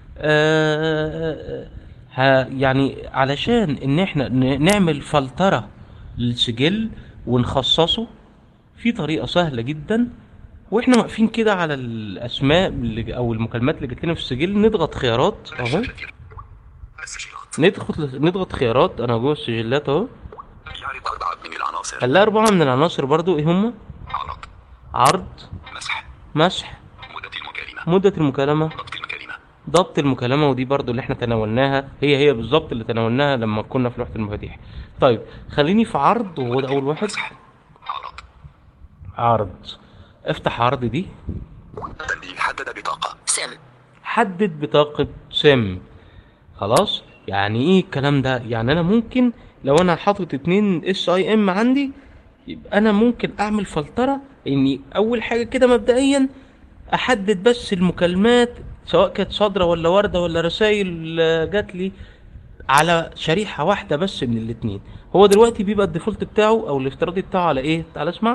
[SPEAKER 2] آه، ها يعني علشان ان احنا ن- نعمل فلترة للسجل ونخصصه في طريقة سهلة جدا واحنا واقفين كده على الاسماء اللي او المكالمات اللي جت لنا في السجل نضغط خيارات اهو
[SPEAKER 3] السجلات
[SPEAKER 2] ندخل نضغط خيارات انا جوه السجلات اهو
[SPEAKER 3] يعرض أربعة من العناصر
[SPEAKER 2] هنلاقي اربعة من العناصر برضو ايه هم
[SPEAKER 3] عرض
[SPEAKER 2] عرض
[SPEAKER 3] مسح
[SPEAKER 2] مسح
[SPEAKER 3] مدة المكالمة
[SPEAKER 2] مدة المكالمة
[SPEAKER 3] ضبط المكالمة
[SPEAKER 2] ضبط المكالمة ودي برضو اللي احنا تناولناها هي هي بالظبط اللي تناولناها لما كنا في لوحة المفاتيح طيب خليني في عرض وهو ده اول واحد
[SPEAKER 3] مسح عرض
[SPEAKER 2] عرض افتح عرض دي
[SPEAKER 3] تنبيه حدد بطاقة
[SPEAKER 4] Sim.
[SPEAKER 2] حدد بطاقة سم خلاص يعني ايه الكلام ده يعني انا ممكن لو انا حاطط اتنين اس اي ام عندي يبقى انا ممكن اعمل فلترة اني اول حاجة كده مبدئيا احدد بس المكالمات سواء كانت صادرة ولا واردة ولا رسائل جات لي على شريحة واحدة بس من الاتنين هو دلوقتي بيبقى الديفولت بتاعه او الافتراضي بتاعه على ايه تعال اسمع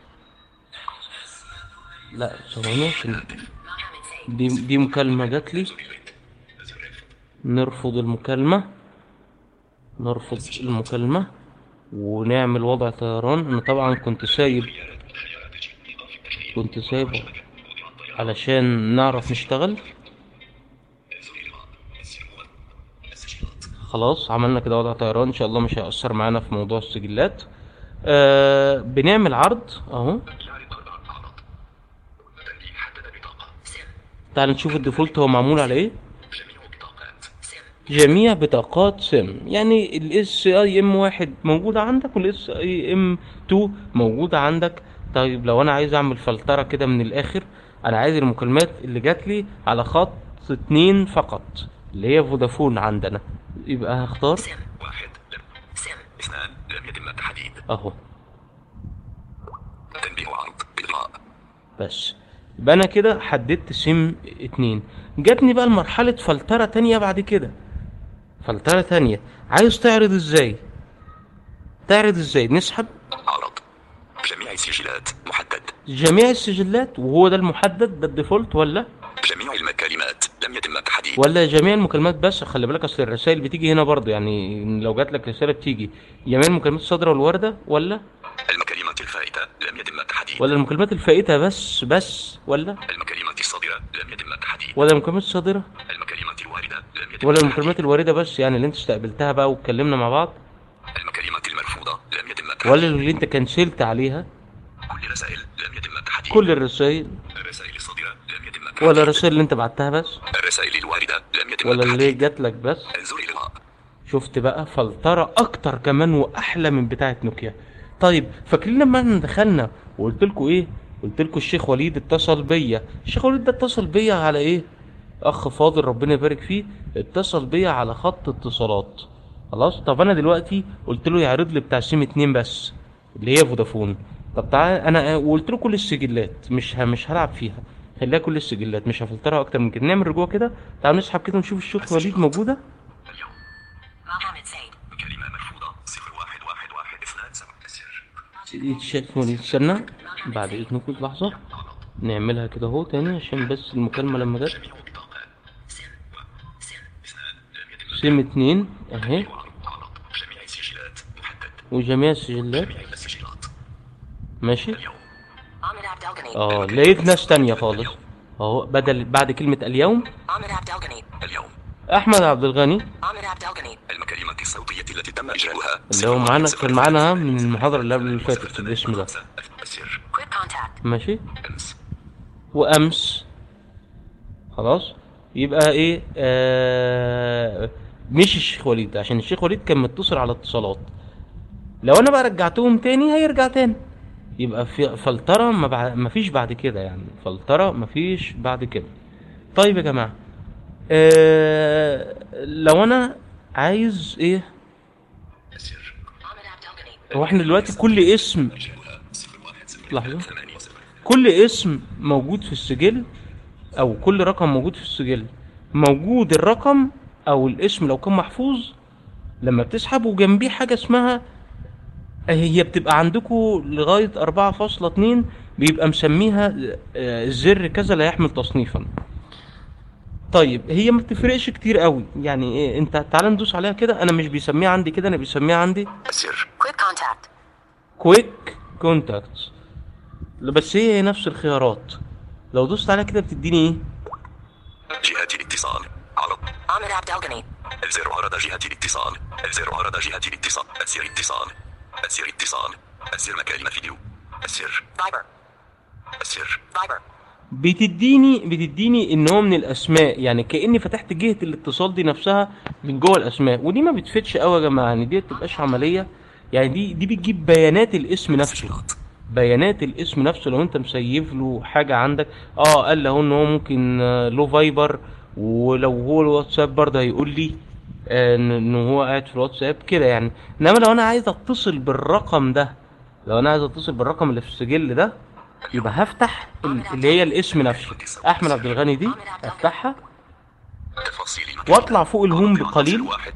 [SPEAKER 2] لا ثواني عشان دي دي مكالمة جات لي نرفض المكالمة نرفض المكالمة ونعمل وضع طيران انا طبعا كنت سايب كنت سايبه علشان نعرف نشتغل خلاص عملنا كده وضع طيران ان شاء الله مش هيأثر معانا في موضوع السجلات آه بنعمل عرض اهو
[SPEAKER 3] يعرض أربع أعراض تنبيه حدد بطاقة
[SPEAKER 2] تعال نشوف الديفولت هو معمول على ايه
[SPEAKER 3] جميع بطاقات
[SPEAKER 2] جميع بطاقات سم يعني الاس اي ام واحد موجودة عندك والاس اي ام 2 موجودة عندك طيب لو انا عايز اعمل فلترة كده من الاخر انا عايز المكالمات اللي جات لي على خط اتنين فقط اللي هي فودافون عندنا يبقى هختار
[SPEAKER 3] واحد لم اثنان لم يتم التحديد
[SPEAKER 2] اهو
[SPEAKER 3] تنبيه عرض إلغاء
[SPEAKER 2] بس يبقى انا كده حددت سم اتنين جاتني بقى المرحلة فلترة تانية بعد كده فلترة تانية عايز تعرض ازاي تعرض ازاي نسحب
[SPEAKER 3] عرض جميع السجلات محدد
[SPEAKER 2] جميع السجلات وهو ده المحدد ده الديفولت ولا
[SPEAKER 3] جميع المكالمات لم يتم التحديد
[SPEAKER 2] ولا جميع المكالمات بس خلي بالك اصل الرسائل بتيجي هنا برضه يعني لو جات لك رساله بتيجي جميع المكالمات الصادره والوارده ولا
[SPEAKER 3] المكالمات الفائتة لم يتم التحديد
[SPEAKER 2] ولا المكالمات الفائته بس بس ولا
[SPEAKER 3] المكالمات الصادرة لم يتم التحديد
[SPEAKER 2] ولا المكالمات الصادره
[SPEAKER 3] المكالمات الواردة لم يتم
[SPEAKER 2] ولا
[SPEAKER 3] التحديد.
[SPEAKER 2] المكالمات الوارده بس يعني اللي انت استقبلتها بقى واتكلمنا مع بعض
[SPEAKER 3] المكالمات المرفوضة لم يتم التحديد
[SPEAKER 2] ولا اللي انت كنسلت عليها
[SPEAKER 3] كل الرسائل لم يتم التحديد
[SPEAKER 2] كل الرسائل
[SPEAKER 3] الرسائل الصادرة لم يتم التحديد
[SPEAKER 2] ولا الرسائل اللي انت بعتها بس
[SPEAKER 3] الرسائل الواردة لم يتم
[SPEAKER 2] ولا اللي
[SPEAKER 3] التحديد
[SPEAKER 2] جات لك بس
[SPEAKER 3] انظر إلغاء
[SPEAKER 2] شفت بقى فلترة اكتر كمان واحلى من بتاعه نوكيا طيب فاكرين لما احنا دخلنا وقلت لكم ايه قلت لكم الشيخ وليد اتصل بيا الشيخ وليد ده اتصل بيا على ايه اخ فاضل ربنا يبارك فيه اتصل بيا على خط اتصالات خلاص طب انا دلوقتي قلت له يعرض لي بتاع سيم اتنين بس اللي هي فودافون طب تعال انا وقلت له كل السجلات مش ه... مش هلعب فيها خليها كل السجلات مش هفلترها اكتر من كده نعمل رجوع كده تعال نسحب كده ونشوف الشيخ وليد موجوده
[SPEAKER 3] اليوم
[SPEAKER 4] Mohammed Said.
[SPEAKER 3] كلمة مرفوضة صفر واحد واحد واحد اثنان سبعة السر
[SPEAKER 2] الشيخ وليد استنى بعد اذنكم لحظه نعملها كده اهو تاني عشان بس المكالمه لما جت
[SPEAKER 3] جميع بطاقات اثنان لم يتم
[SPEAKER 2] سيم اتنين اهي
[SPEAKER 3] عرض عرض جميع السجلات محدد
[SPEAKER 2] وجميع السجلات
[SPEAKER 3] جميع السجلات
[SPEAKER 2] ماشي
[SPEAKER 3] اليوم
[SPEAKER 4] Ahmed Abdel Ghani.
[SPEAKER 2] اه لقيت ناس تانية خالص اهو بدل بعد كلمة اليوم
[SPEAKER 4] Ahmed Abdel Ghani.
[SPEAKER 3] اليوم
[SPEAKER 2] احمد عبد الغني
[SPEAKER 4] Ahmed Abdel Ghani.
[SPEAKER 3] المكالمات الصوتية التي تم إجراؤها
[SPEAKER 2] اللي هو معانا كان معانا من المحاضرة اللي قبل اللي فاتت الاسم ده
[SPEAKER 3] السر
[SPEAKER 4] Quick contact.
[SPEAKER 2] ماشي
[SPEAKER 3] أمس
[SPEAKER 2] وامس خلاص يبقى ايه آه مش الشيخ وليد عشان الشيخ وليد كان متصل على اتصالات لو انا بقى رجعتهم تاني هيرجع تاني يبقى في فلترة ما, بعد ما فيش بعد كده يعني فلترة ما فيش بعد كده طيب يا جماعة آه لو انا عايز ايه
[SPEAKER 3] السر
[SPEAKER 4] Ahmed Abdel Ghani.
[SPEAKER 2] هو احنا دلوقتي كل اسم
[SPEAKER 3] إجراؤها صفر واحد صفر
[SPEAKER 2] لحظة.
[SPEAKER 3] ثمانية صفر
[SPEAKER 2] كل اسم موجود في السجل او كل رقم موجود في السجل موجود الرقم او الاسم لو كان محفوظ لما بتسحب وجنبيه حاجة اسمها هي بتبقى عندكم لغاية أربعة فاصلة اتنين بيبقى مسميها آه، الزر كذا لا يحمل تصنيفا طيب هي ما بتفرقش كتير قوي يعني إيه انت تعال ندوس عليها كده انا مش بيسميها عندي كده انا بيسميها عندي
[SPEAKER 3] السر
[SPEAKER 4] Quick contact.
[SPEAKER 2] كويك كونتاكتس بس هي نفس الخيارات لو دوست عليها كده بتديني ايه
[SPEAKER 3] جهة الاتصال عرض
[SPEAKER 4] Ahmed Abdel Ghani.
[SPEAKER 3] الزر عرض جهة الاتصال الزر عرض جهة الاتصال السر اتصال السر اتصال السر مكالمة فيديو السر
[SPEAKER 4] Viber.
[SPEAKER 3] السر
[SPEAKER 4] Viber.
[SPEAKER 2] بتديني بتديني ان هو من الاسماء يعني كاني فتحت جهه الاتصال دي نفسها من جوه الاسماء ودي ما بتفيدش قوي يا جماعه يعني دي ما بتبقاش عمليه يعني دي دي بتجيب بيانات الاسم نفسه
[SPEAKER 3] سجلات
[SPEAKER 2] بيانات الاسم نفسه لو انت مسيف له حاجه عندك اه قال له ان هو ممكن آه، له فايبر ولو هو الواتساب برضه هيقول لي آه، ان إن هو قاعد في الواتساب كده يعني انما لو انا عايز اتصل بالرقم ده لو انا عايز اتصل بالرقم اللي في السجل ده يبقى هفتح ال- اللي هي الاسم نفسه احمد عبد الغني دي افتحها
[SPEAKER 3] تفاصيل
[SPEAKER 2] واطلع فوق الهوم بقليل
[SPEAKER 3] واحد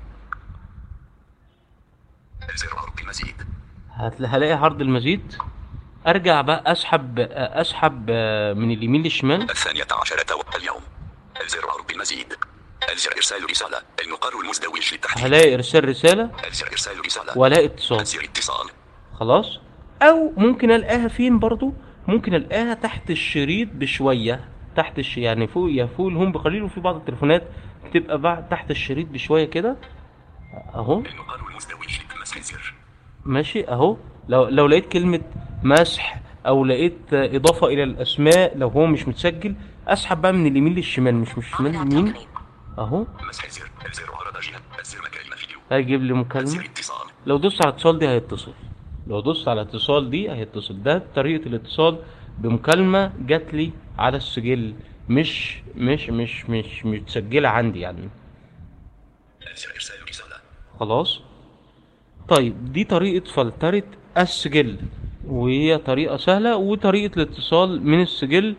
[SPEAKER 3] زر عرض المزيد
[SPEAKER 2] هتل- هلاقي عرض المزيد ارجع بقى اسحب آه، اسحب آه، من اليمين للشمال
[SPEAKER 3] الثانية عشرة و- اليوم الزر عرض المزيد الزر إرسال رسالة المقر المزدوج للتحديد
[SPEAKER 2] هلاقي ارسال رساله
[SPEAKER 3] الزر إرسال رسالة
[SPEAKER 2] والاقي اتصال
[SPEAKER 3] الزر اتصال
[SPEAKER 2] خلاص او ممكن الاقيها فين برضو ممكن الاقيها تحت الشريط بشويه تحت الش... يعني فوق يا فوق الهوم بقليل وفي بعض التليفونات بتبقى بعد تحت الشريط بشويه كده اهو
[SPEAKER 3] المقر المزدوج لمسح الزر
[SPEAKER 2] ماشي اهو لو لو لقيت كلمه مسح او لقيت آه، اضافه الى الاسماء لو هو مش متسجل اسحب بقى من اليمين للشمال مش من الشمال
[SPEAKER 4] Ahmed
[SPEAKER 2] لليمين
[SPEAKER 4] Abdelghani.
[SPEAKER 2] اهو
[SPEAKER 3] مسح الزر الزر عرض جهة الزر مكالمة فيديو
[SPEAKER 2] هيجيب لي
[SPEAKER 3] الزر
[SPEAKER 2] مكالمه
[SPEAKER 3] اتصال
[SPEAKER 2] لو دوست على اتصال دي هيتصل لو دوست على اتصال دي هيتصل ده طريقة الاتصال بمكالمة جات لي على السجل مش مش مش مش متسجلة عندي يعني
[SPEAKER 3] الزر إرسال رسالة
[SPEAKER 2] خلاص طيب دي طريقة فلترة السجل وهي طريقة سهلة وطريقة الاتصال من السجل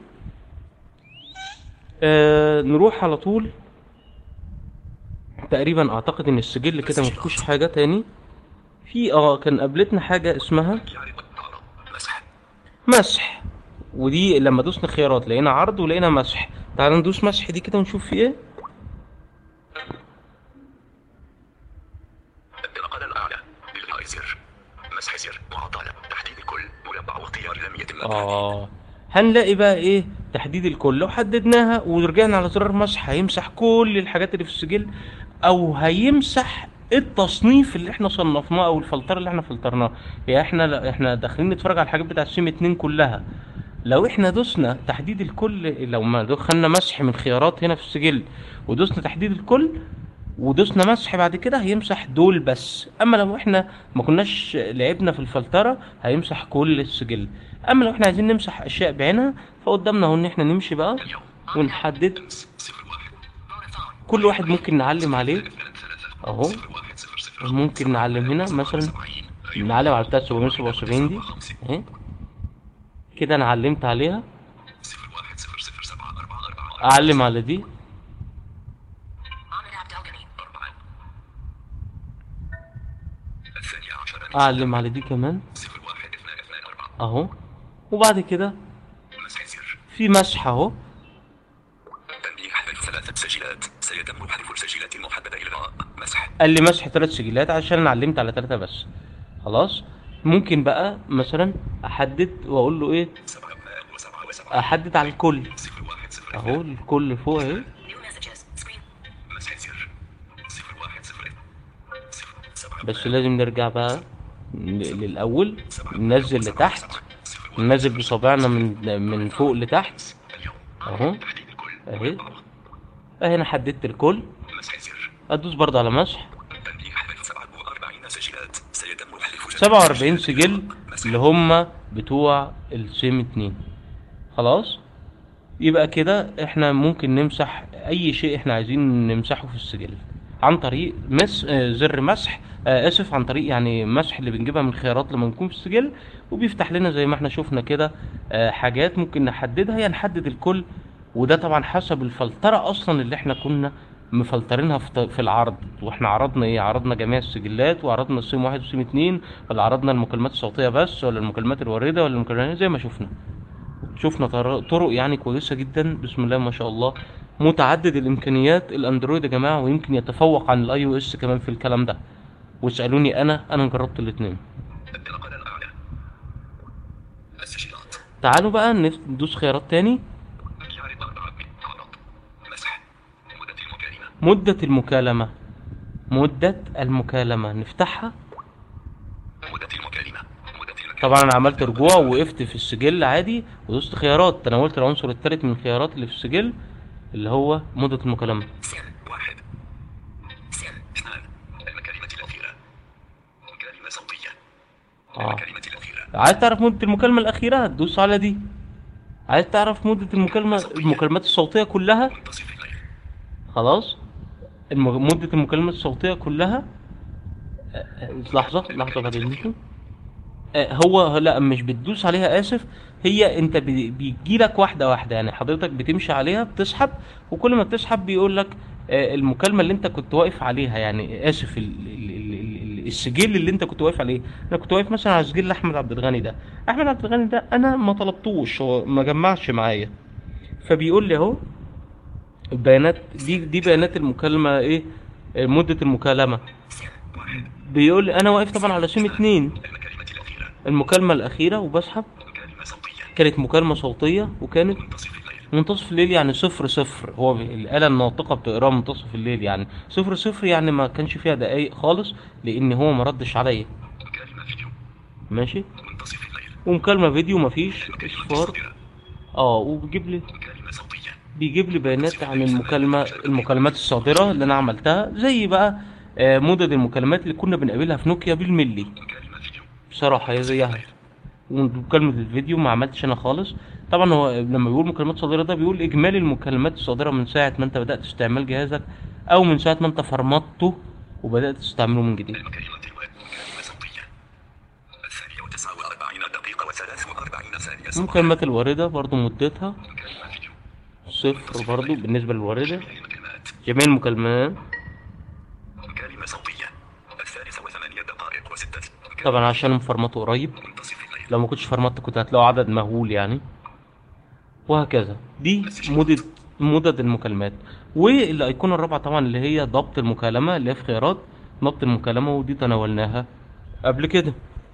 [SPEAKER 2] آه نروح على طول تقريبا اعتقد ان السجل كده مفيهوش حاجة تاني في اه كان قابلتنا حاجة اسمها
[SPEAKER 3] يعرض عرض مسح
[SPEAKER 2] مسح ودي لما دوسنا خيارات لقينا عرض ولقينا مسح تعال ندوس مسح دي كده ونشوف في ايه
[SPEAKER 3] النقل الأعلى لإلغاء زر مسح زر معطلة تحديد الكل مربع واختيار لم يتم
[SPEAKER 2] اه هنلاقي بقى ايه تحديد الكل لو حددناها ورجعنا على زرار مسح هيمسح كل الحاجات اللي في السجل او هيمسح التصنيف اللي احنا صنفناه او الفلتره اللي احنا فلترناه يعني احنا احنا داخلين نتفرج على الحاجات بتاع السيم 2 كلها لو احنا دوسنا تحديد الكل لو ما دخلنا مسح من خيارات هنا في السجل ودوسنا تحديد الكل ودوسنا مسح بعد كده هيمسح دول بس اما لو احنا ما كناش لعبنا في الفلتره هيمسح كل السجل اما لو احنا عايزين نمسح اشياء بعينها فقدامنا اهو ان احنا نمشي بقى
[SPEAKER 3] اليوم
[SPEAKER 2] ونحدد
[SPEAKER 3] أمس صفر واحد Vodafone.
[SPEAKER 2] كل واحد ممكن نعلم عليه
[SPEAKER 3] اثنان ثلاثة
[SPEAKER 2] اهو
[SPEAKER 3] صفر واحد صفر صفر
[SPEAKER 2] ممكن نعلم هنا مثلا نعلم على بتاعت 777 دي اهي كده انا علمت عليها
[SPEAKER 3] صفر واحد صفر صفر سبعة أربعة أربعة
[SPEAKER 2] اعلم على دي
[SPEAKER 4] Ahmed Abdelghani.
[SPEAKER 3] أربعة الثانية عشرة
[SPEAKER 2] اعلم على دي كمان
[SPEAKER 3] صفر واحد اثنان اثنان أربعة
[SPEAKER 2] اهو وبعد كده
[SPEAKER 3] مسح زر
[SPEAKER 2] في مسح اهو
[SPEAKER 3] تنبيه حذف ثلاثة سجلات سيتم حذف السجلات المحددة إلغاء مسح
[SPEAKER 2] قال لي مسح ثلاث سجلات عشان انا علمت على ثلاثة بس خلاص ممكن بقى مثلا احدد واقول له ايه
[SPEAKER 3] سبعة اثنان وسبعة وسبعة
[SPEAKER 2] احدد على الكل
[SPEAKER 3] صفر واحد صفر
[SPEAKER 2] اهو الكل فوق اهي
[SPEAKER 4] New messages. Screen.
[SPEAKER 3] مسح زر صفر واحد صفر صفر سبعة
[SPEAKER 2] بس لازم نرجع بقى ل- للاول ننزل لتحت ننزل بصابعنا من من فوق لتحت
[SPEAKER 3] اليوم
[SPEAKER 2] اهو
[SPEAKER 3] تحديد الكل
[SPEAKER 2] اهي اهي انا حددت الكل
[SPEAKER 3] مسح زر
[SPEAKER 2] ادوس برضه على مسح
[SPEAKER 3] تنبيه حذف سبعة وأربعين سجلات سيتم حذف
[SPEAKER 2] 47 سجل اللي هم بتوع السيم 2 خلاص يبقى كده احنا ممكن نمسح اي شيء احنا عايزين نمسحه في السجل عن طريق مس آه، زر مسح آه، اسف عن طريق يعني مسح اللي بنجيبها من خيارات لما نكون في السجل وبيفتح لنا زي ما احنا شفنا كده آه، حاجات ممكن نحددها يا نحدد الكل وده طبعا حسب الفلترة اصلا اللي احنا كنا مفلترينها في في العرض واحنا عرضنا ايه عرضنا جميع السجلات وعرضنا السيم واحد والسيم اتنين ولا عرضنا المكالمات الصوتية بس ولا المكالمات الواردة ولا المكالمات زي ما شفنا شفنا طر- طرق يعني كويسة جدا بسم الله ما شاء الله متعدد الامكانيات الاندرويد يا جماعة ويمكن يتفوق عن الاي او اس كمان في الكلام ده واسألوني انا انا جربت الاتنين
[SPEAKER 3] النقل الأعلى السجلات
[SPEAKER 2] تعالوا بقى نف- ندوس خيارات تاني
[SPEAKER 3] يعرض أربعة من عرض مسح مدة المكالمة
[SPEAKER 2] مدة المكالمة مدة المكالمة نفتحها
[SPEAKER 3] مدة المكالمة مدة المكالمة
[SPEAKER 2] طبعا انا عملت رجوع ووقفت في السجل عادي ودوست خيارات تناولت العنصر الثالث من الخيارات اللي في السجل اللي هو مدة المكالمة
[SPEAKER 3] سن واحد سن اثنان المكالمة الأخيرة مكالمة صوتية
[SPEAKER 2] اه
[SPEAKER 3] المكالمة الأخيرة
[SPEAKER 2] عايز تعرف مدة المكالمة الأخيرة هتدوس على دي عايز تعرف مدة المكالمة المكالمات الصوتية كلها
[SPEAKER 3] منتصف الليل
[SPEAKER 2] خلاص الم- مدة المكالمة الصوتية كلها آه، آه، لحظة لحظة بعد إذنكم آه، هو لا مش بتدوس عليها اسف هي انت بيجي لك واحده واحده يعني حضرتك بتمشي عليها بتسحب وكل ما بتسحب بيقول لك آه، المكالمه اللي انت كنت واقف عليها يعني اسف ال- ال- ال- ال- السجل اللي انت كنت واقف عليه انا كنت واقف مثلا على سجل احمد عبد الغني ده احمد عبد الغني ده انا ما طلبتوش هو ما جمعش معايا فبيقول لي اهو البيانات دي دي بيانات المكالمه ايه آه، مده المكالمه بيقول لي انا واقف طبعا على سيم اتنين
[SPEAKER 3] المكالمة الأخيرة
[SPEAKER 2] المكالمة الأخيرة وبسحب
[SPEAKER 3] مكالمة صوتية
[SPEAKER 2] كانت مكالمة صوتية وكانت
[SPEAKER 3] منتصف الليل
[SPEAKER 2] منتصف الليل يعني صفر صفر هو الآلة الناطقة بتقراها منتصف الليل يعني صفر صفر يعني ما كانش فيها دقايق خالص لأن هو ما ردش عليا
[SPEAKER 3] مكالمة فيديو
[SPEAKER 2] ماشي
[SPEAKER 3] منتصف الليل
[SPEAKER 2] ومكالمة فيديو مفيش
[SPEAKER 3] المكالمة
[SPEAKER 2] إصفار
[SPEAKER 3] الصادرة
[SPEAKER 2] اه وبيجيب لي
[SPEAKER 3] مكالمة صوتية
[SPEAKER 2] بيجيب لي بيانات عن المكالمة المكالمات الصادرة اللي أنا عملتها زي بقى آه، مدد المكالمات اللي كنا بنقابلها في نوكيا بالملي
[SPEAKER 3] مكالمة فيديو
[SPEAKER 2] بصراحة هي زيها ومكالمة الفيديو ما عملتش انا خالص طبعا هو لما بيقول مكالمات صادرة ده بيقول اجمالي المكالمات الصادرة من ساعة ما انت بدأت استعمال جهازك او من ساعة ما انت فرمطته وبدأت تستعمله من جديد
[SPEAKER 3] المكالمة الواحدة مكالمة صوتية الثانية وتسعة وأربعين دقيقة وثلاث وأربعين ثانية صباحا.
[SPEAKER 2] المكالمات الواردة برضو مدتها
[SPEAKER 3] مكالمة فيديو
[SPEAKER 2] صفر برضو بالنسبة للواردة
[SPEAKER 3] المكالمات
[SPEAKER 2] جميع المكالمات
[SPEAKER 3] مكالمة صوتية الثالثة وثمانية دقائق وستة مكالمة
[SPEAKER 2] طبعا عشان مفرمطه قريب
[SPEAKER 3] منتصف الليل
[SPEAKER 2] لو ما كنتش فرمطت كنت هتلاقوا عدد مهول يعني وهكذا دي مدد مدد المكالمات والايقونه الرابعه طبعا اللي هي ضبط المكالمه اللي هي في خيارات ضبط المكالمه ودي تناولناها قبل كده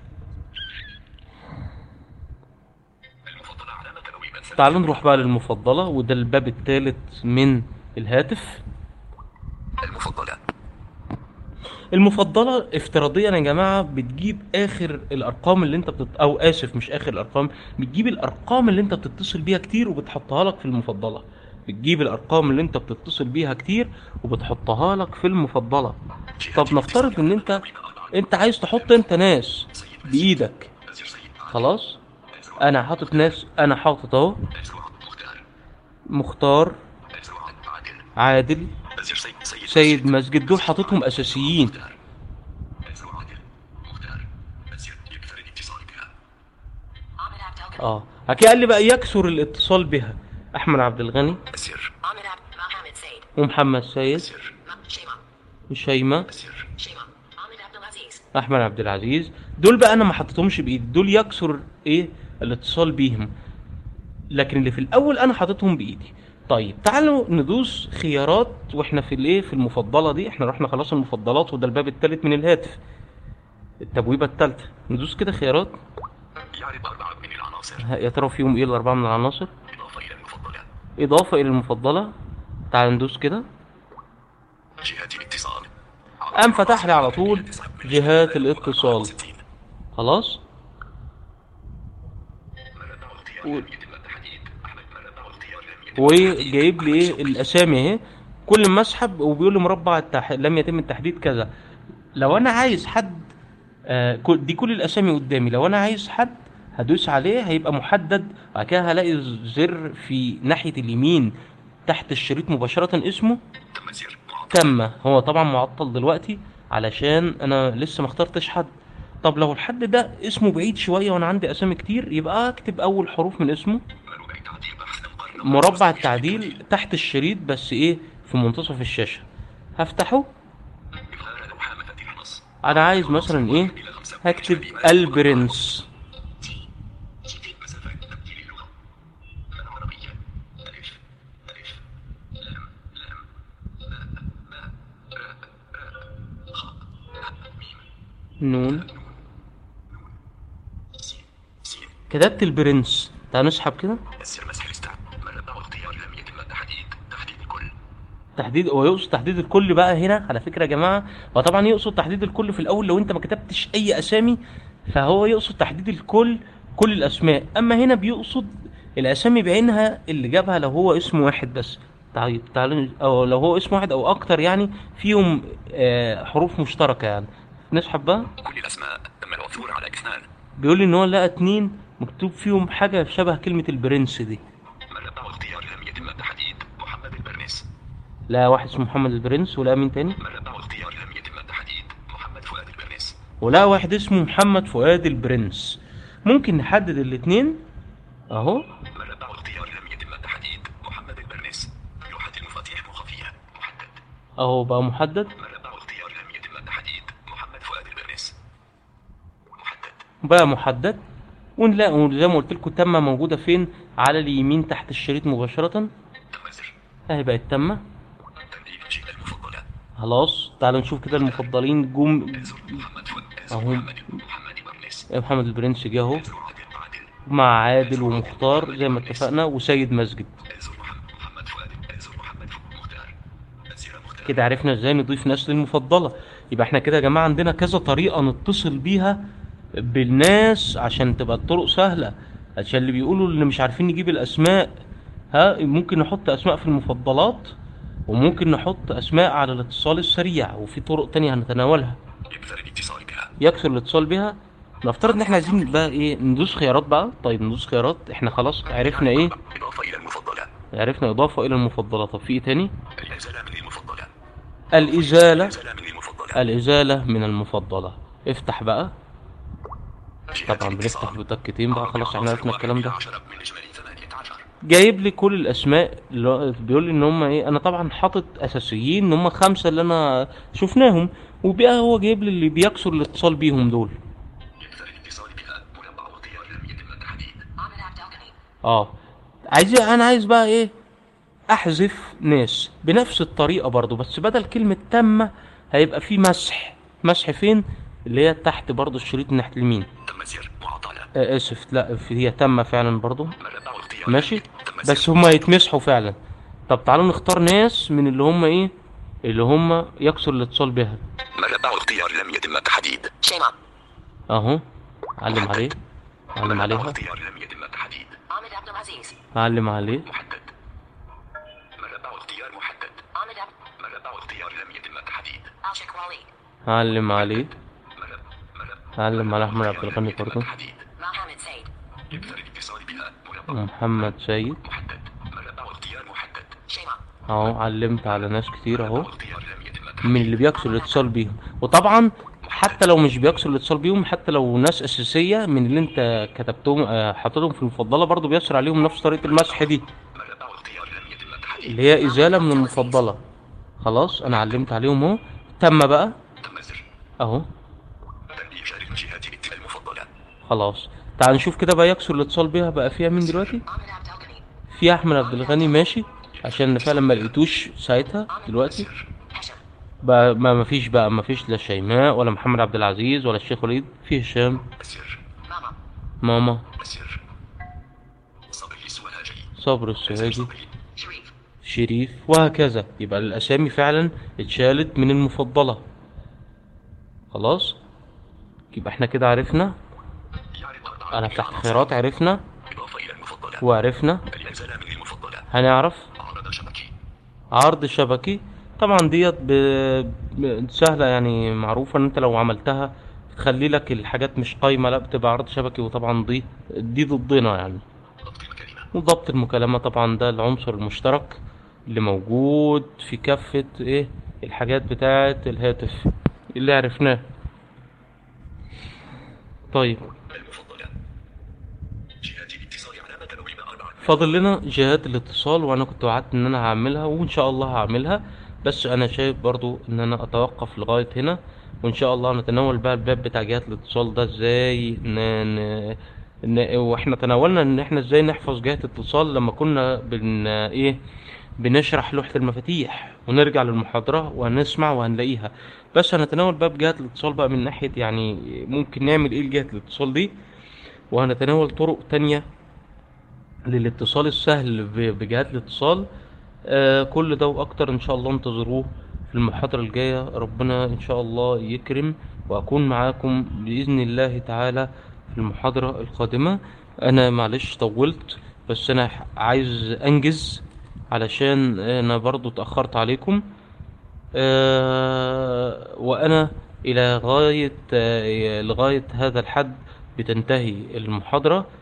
[SPEAKER 3] المفضلة علامة تبويب ثلاثة.
[SPEAKER 2] تعالوا نروح بقى للمفضله وده الباب الثالث من الهاتف
[SPEAKER 3] المفضلة
[SPEAKER 2] المفضله افتراضيا يا جماعه بتجيب اخر الارقام اللي انت بتت... او اسف مش اخر الارقام بتجيب الارقام اللي انت بتتصل بيها كتير وبتحطها لك في المفضله بتجيب الارقام اللي انت بتتصل بيها كتير وبتحطها لك في المفضله طب نفترض ان انت انت عايز تحط انت ناس بايدك
[SPEAKER 3] أزر سيد
[SPEAKER 2] خلاص انا حاطط ناس انا حاطط اهو
[SPEAKER 3] أزر مختار
[SPEAKER 2] مختار
[SPEAKER 3] أزر عادل
[SPEAKER 2] عادل
[SPEAKER 3] أزر سيد سيد
[SPEAKER 2] سيد مسجد دول حاططهم اساسيين
[SPEAKER 3] مختار أزر عادل مختار أزر يكثر الاتصال بها
[SPEAKER 4] Ahmed Abdel
[SPEAKER 2] اه هكي قال لي بقى يكثر الاتصال بها احمد عبد الغني
[SPEAKER 3] أزر
[SPEAKER 4] Ahmed Ab Mohammed Said
[SPEAKER 2] ومحمد سيد
[SPEAKER 3] أزر
[SPEAKER 4] Ma- Shema
[SPEAKER 2] وشيماء
[SPEAKER 3] أزر
[SPEAKER 4] Shema Ahmed Abdul Aziz
[SPEAKER 2] احمد عبد العزيز دول بقى انا ما حطيتهمش بايدي دول يكثر ايه الاتصال بيهم لكن اللي في الاول انا حاططهم بايدي طيب تعالوا ندوس خيارات واحنا في الايه في المفضله دي احنا رحنا خلاص المفضلات وده الباب الثالث من الهاتف التبويبه الثالثه ندوس كده خيارات
[SPEAKER 3] يعرض أربعة من العناصر
[SPEAKER 2] ها، يا ترى فيهم ايه الاربعه من العناصر
[SPEAKER 3] إضافة إلى المفضلة
[SPEAKER 2] اضافه الى المفضله تعال ندوس كده
[SPEAKER 3] جهات الاتصال
[SPEAKER 2] قام فتح لي على طول جهات الاتصال خلاص
[SPEAKER 3] مربع الاختيار لم يتم التحديد أحمد مربع الاختيار لم يتم
[SPEAKER 2] وجايب لي ايه الاسامي اهي كل ما اسحب وبيقول لي مربع التح... لم يتم التحديد كذا لو انا عايز حد آه كل- دي كل الاسامي قدامي لو انا عايز حد هدوس عليه هيبقى محدد وبعد كده هلاقي زر في ناحية اليمين تحت الشريط مباشرة اسمه
[SPEAKER 3] تم زر معطل
[SPEAKER 2] تم هو طبعا معطل دلوقتي علشان انا لسه ما اخترتش حد طب لو الحد ده اسمه بعيد شوية وانا عندي اسامي كتير يبقى اكتب اول حروف من اسمه
[SPEAKER 3] مربع تعديل بحث مقارنة
[SPEAKER 2] مربع التعديل تحت الشريط بس ايه في منتصف الشاشة هفتحه
[SPEAKER 3] إظهار لوحة مفاتيح نص
[SPEAKER 2] انا عايز مثلا ايه هكتب البرنس
[SPEAKER 3] مسافات تبديل اللغة العربية ألف ألف لام لام باء باء راء راء خاء هاء ميم
[SPEAKER 2] نون
[SPEAKER 3] سين سين
[SPEAKER 2] كتبت البرنس تعال نسحب كده
[SPEAKER 3] السر مسح الاستعمال مربع الاختيار لم يتم التحديد تحديد الكل
[SPEAKER 2] تحديد هو يقصد تحديد الكل بقى هنا على فكره يا جماعه هو طبعا يقصد تحديد الكل في الاول لو انت ما كتبتش اي اسامي فهو يقصد تحديد الكل كل الاسماء اما هنا بيقصد الاسامي بعينها اللي جابها لو هو اسم واحد بس طيب تعالوا او لو هو اسم واحد او اكتر يعني فيهم آه حروف مشتركه يعني نسحب بقى
[SPEAKER 3] كل الأسماء تم العثور على اثنان
[SPEAKER 2] بيقول لي ان هو لقى اتنين مكتوب فيهم حاجه شبه كلمه البرنس دي
[SPEAKER 3] مربع الاختيار لم يتم التحديد محمد البرنس
[SPEAKER 2] لا واحد اسمه محمد البرنس ولا مين تاني
[SPEAKER 3] مربع اختيار لم يتم التحديد محمد فؤاد البرنس
[SPEAKER 2] ولا واحد اسمه محمد فؤاد البرنس ممكن نحدد الاتنين اهو
[SPEAKER 3] مربع اختيار لم يتم التحديد محمد البرنس لوحة المفاتيح مخفية محدد
[SPEAKER 2] اهو بقى محدد
[SPEAKER 3] مربع اختيار لم يتم التحديد محمد فؤاد البرنس محدد
[SPEAKER 2] بقى محدد ونلاقي زي ما قلت لكم تمه موجوده فين على اليمين تحت الشريط مباشره
[SPEAKER 3] تم زر
[SPEAKER 2] اهي بقت تمه
[SPEAKER 3] تمرير الجهة المفضلة
[SPEAKER 2] خلاص تعالوا نشوف كده المفضلين جم
[SPEAKER 3] زر محمد فؤاد زر
[SPEAKER 2] أهو.
[SPEAKER 3] محمد محمد البرنس
[SPEAKER 2] محمد البرنس جه اهو
[SPEAKER 3] زر عادل عادل
[SPEAKER 2] مع عادل ومختار زي ما اتفقنا وسيد مسجد
[SPEAKER 3] زر محمد محمد فؤاد زر محمد فؤاد مختار زر مختار
[SPEAKER 2] كده عرفنا ازاي نضيف ناس للمفضله يبقى احنا كده يا جماعه عندنا كذا طريقه نتصل بيها بالناس عشان تبقى الطرق سهله عشان اللي بيقولوا اللي مش عارفين نجيب الاسماء ها ممكن نحط اسماء في المفضلات وممكن نحط اسماء على الاتصال السريع وفي طرق تانية هنتناولها
[SPEAKER 3] يكثر الاتصال بها
[SPEAKER 2] يكثر الاتصال بها نفترض ان احنا عايزين بقى ايه ندوس خيارات بقى طيب ندوس خيارات احنا خلاص عرفنا ايه
[SPEAKER 3] إضافة إلى المفضلة
[SPEAKER 2] عرفنا اضافه الى المفضله طب في ايه تاني
[SPEAKER 3] الإزالة من المفضلة
[SPEAKER 2] الازاله
[SPEAKER 3] الإزالة من المفضلة
[SPEAKER 2] الازاله من المفضله افتح بقى
[SPEAKER 3] جهة
[SPEAKER 2] طبعا
[SPEAKER 3] الاتصال.
[SPEAKER 2] بنفتح بتكتين بقى خلاص احنا عرفنا الكلام ده
[SPEAKER 3] عشرة من إجمالي ثمانية عشر
[SPEAKER 2] جايب لي كل الاسماء اللي هو بيقول لي ان هم ايه انا طبعا حاطط اساسيين ان هم خمسه اللي انا شفناهم وبقى هو جايب لي اللي بيكسر الاتصال بيهم دول
[SPEAKER 3] يكثر الاتصال بها مربع اختيار لم يتم التحديد
[SPEAKER 4] Ahmed Abdelghani.
[SPEAKER 2] اه عايز انا عايز بقى ايه احذف ناس بنفس الطريقه برضو بس بدل كلمه تم هيبقى في مسح مسح فين اللي هي تحت برضو الشريط من ناحيه اليمين
[SPEAKER 3] تم زر معطلة
[SPEAKER 2] آه اسف لا في هي تم فعلا برضو
[SPEAKER 3] مربع اختيار
[SPEAKER 2] ماشي
[SPEAKER 3] تم
[SPEAKER 2] بس
[SPEAKER 3] زر
[SPEAKER 2] هما يتمسحوا فعلا طب تعالوا نختار ناس من اللي هم ايه اللي هم يكسر الاتصال بها
[SPEAKER 3] مربع اختيار لم يتم التحديد
[SPEAKER 4] Shema.
[SPEAKER 2] اهو علم عليه علم
[SPEAKER 3] مربع
[SPEAKER 2] عليها
[SPEAKER 3] اختيار لم يتم التحديد
[SPEAKER 4] Ahmed Abdelaziz.
[SPEAKER 2] علم عليه
[SPEAKER 3] محدد مربع اختيار محدد
[SPEAKER 4] Ahmed Ab-
[SPEAKER 3] مربع اختيار لم يتم التحديد
[SPEAKER 4] Alshik Wali.
[SPEAKER 2] علم عليه
[SPEAKER 3] مربع مربع
[SPEAKER 2] علم على احمد عبد
[SPEAKER 3] اختيار
[SPEAKER 2] الغني
[SPEAKER 3] لم يتم
[SPEAKER 2] برضو
[SPEAKER 3] التحديد
[SPEAKER 4] Mohammed Said.
[SPEAKER 3] يكثر الاتصال بها مربع
[SPEAKER 2] محمد سيد
[SPEAKER 3] محدد مربع اختيار محدد
[SPEAKER 4] Shema.
[SPEAKER 2] اهو علمت على ناس كتير اهو
[SPEAKER 3] مربع اختيار لم يتم التحديد
[SPEAKER 2] من اللي بيكسر الاتصال بيهم وطبعا حتى لو مش بيكسر الاتصال بيهم حتى لو ناس اساسيه من اللي انت كتبتهم آه، حاططهم في المفضله برضو بيسر عليهم نفس طريقه المسح دي
[SPEAKER 3] مربع اختيار لم يتم التحديد
[SPEAKER 2] اللي هي ازاله من المفضله خلاص انا علمت عليهم اهو تم بقى
[SPEAKER 3] تم زر
[SPEAKER 2] اهو
[SPEAKER 3] تنبيه شارك الجهات المفضلة
[SPEAKER 2] خلاص تعال نشوف كده بقى يكسر الاتصال بيها بقى فيها مين دلوقتي
[SPEAKER 4] Ahmed Abdelghani.
[SPEAKER 2] في احمد عبد الغني ماشي عشان فعلا ما لقيتوش ساعتها دلوقتي
[SPEAKER 4] Hesham.
[SPEAKER 2] بقى ما ما فيش بقى ما فيش لا شيماء ولا محمد عبد العزيز ولا الشيخ وليد في هشام
[SPEAKER 3] سر
[SPEAKER 4] Mama.
[SPEAKER 2] ماما
[SPEAKER 3] سر صبري السوهاجي
[SPEAKER 2] صبر السوهاجي
[SPEAKER 3] صبري
[SPEAKER 4] Sharif.
[SPEAKER 2] شريف وهكذا يبقى الاسامي فعلا اتشالت من المفضله خلاص يبقى احنا كده عرفنا
[SPEAKER 3] يعرض أربعة
[SPEAKER 2] انا
[SPEAKER 3] من
[SPEAKER 2] فتحت
[SPEAKER 3] العناصر.
[SPEAKER 2] خيارات عرفنا
[SPEAKER 3] إضافة إلى المفضلة
[SPEAKER 2] وعرفنا
[SPEAKER 3] الإنزال من المفضلة
[SPEAKER 2] هنعرف
[SPEAKER 3] عرض شبكي
[SPEAKER 2] عرض شبكي طبعا ديت ب... ب- سهله يعني معروفه ان انت لو عملتها تخلي لك الحاجات مش قايمه لا بتبقى عرض شبكي وطبعا دي دي ضدنا يعني
[SPEAKER 3] ضبط الكلمة
[SPEAKER 2] وضبط المكالمة طبعا ده العنصر المشترك اللي موجود في كافة ايه الحاجات بتاعة الهاتف اللي عرفناه طيب
[SPEAKER 3] المفضلة جهات الاتصال علامة تنويم أربعة
[SPEAKER 2] فاضل لنا جهات الاتصال وانا كنت وعدت ان انا هعملها وان شاء الله هعملها بس انا شايف برضو ان انا اتوقف لغاية هنا وان شاء الله نتناول بقى الباب بتاع جهات الاتصال ده ازاي ن... ن... ن... واحنا تناولنا ان احنا ازاي نحفظ جهات الاتصال لما كنا بن ايه بنشرح لوحة المفاتيح ونرجع للمحاضرة وهنسمع وهنلاقيها بس هنتناول باب جهات الاتصال بقى من ناحية يعني ممكن نعمل ايه لجهات الاتصال دي وهنتناول طرق تانية للاتصال السهل ب- بجهات الاتصال آه كل ده واكتر ان شاء الله انتظروه في المحاضرة الجاية ربنا ان شاء الله يكرم واكون معاكم باذن الله تعالى في المحاضرة القادمة انا معلش طولت بس انا ح- عايز انجز علشان انا برضو اتأخرت عليكم آه وانا الى غاية آه لغاية هذا الحد بتنتهي المحاضرة